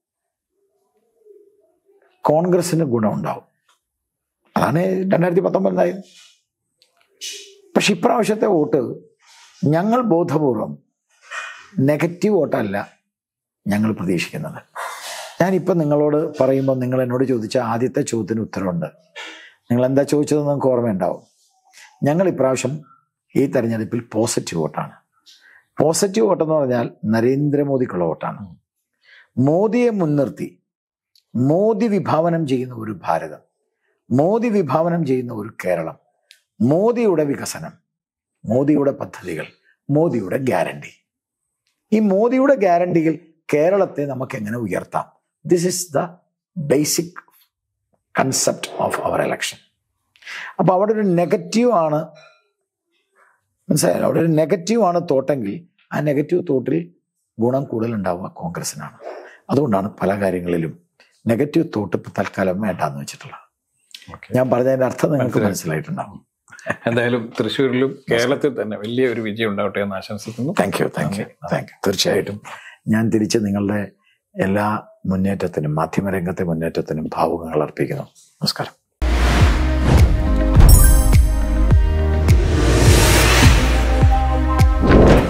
കോൺഗ്രസിന് ഗുണമുണ്ടാവും അതാണ് രണ്ടായിരത്തി പത്തൊമ്പതിലായത് പക്ഷെ ഇപ്രാവശ്യത്തെ വോട്ട് ഞങ്ങൾ ബോധപൂർവം നെഗറ്റീവ് വോട്ടല്ല ഞങ്ങൾ പ്രതീക്ഷിക്കുന്നത് ഞാനിപ്പോൾ നിങ്ങളോട് പറയുമ്പോൾ നിങ്ങൾ എന്നോട് ചോദിച്ച ആദ്യത്തെ ചോദ്യത്തിന് ഉത്തരവുണ്ട് നിങ്ങൾ എന്താ ചോദിച്ചതെന്ന് നിങ്ങൾക്ക് ഓർമ്മയുണ്ടാവും ഞങ്ങൾ ഇപ്രാവശ്യം ഈ തെരഞ്ഞെടുപ്പിൽ പോസിറ്റീവ് വോട്ടാണ് പോസിറ്റീവ് വോട്ടെന്ന് പറഞ്ഞാൽ നരേന്ദ്രമോദിക്കുള്ള വോട്ടാണ് മോദിയെ മുൻനിർത്തി മോദി വിഭാവനം ചെയ്യുന്ന ഒരു ഭാരതം മോദി വിഭാവനം ചെയ്യുന്ന ഒരു കേരളം മോദിയുടെ വികസനം മോദിയുടെ പദ്ധതികൾ മോദിയുടെ ഗ്യാരണ്ടി ഈ മോദിയുടെ ഗ്യാരണ്ടിയിൽ കേരളത്തെ നമുക്ക് എങ്ങനെ ഉയർത്താം this is the basic concept of our election അപ്പോൾ അവിടെ ഒരു നെഗറ്റീവ് ആണ് മനസ്സിലായല്ലോ അവിടെ ഒരു നെഗറ്റീവ് ആണ് തോട്ടെങ്കിൽ ആ നെഗറ്റീവ് തോട്ടിൽ ഗുണം കൂടുതൽ ഉണ്ടാവുക കോൺഗ്രസിനാണ് അതുകൊണ്ടാണ് പല കാര്യങ്ങളിലും നെഗറ്റീവ് തോട്ട് ഇപ്പം തൽക്കാലം വേണ്ടാന്ന് വെച്ചിട്ടുള്ളത് Okay. ഞാൻ പറഞ്ഞതിന്റെ അർത്ഥം നിങ്ങൾക്ക് മനസ്സിലായി. മനസ്സിലായിട്ടുണ്ടാവും എന്തായാലും തൃശ്ശൂരിലും കേരളത്തിൽ തന്നെ വലിയ ഒരു വിജയം ഉണ്ടാവട്ടെ എന്ന് ആശംസിക്കുന്നു thank you thank you thank you തീർച്ചയായിട്ടും ഞാൻ തിരിച്ച് നിങ്ങളുടെ എല്ലാ മുന്നേറ്റത്തിനും മാധ്യമരംഗത്തെ മുന്നേറ്റത്തിനും ഭാവുകങ്ങൾ അർപ്പിക്കുന്നു നമസ്കാരം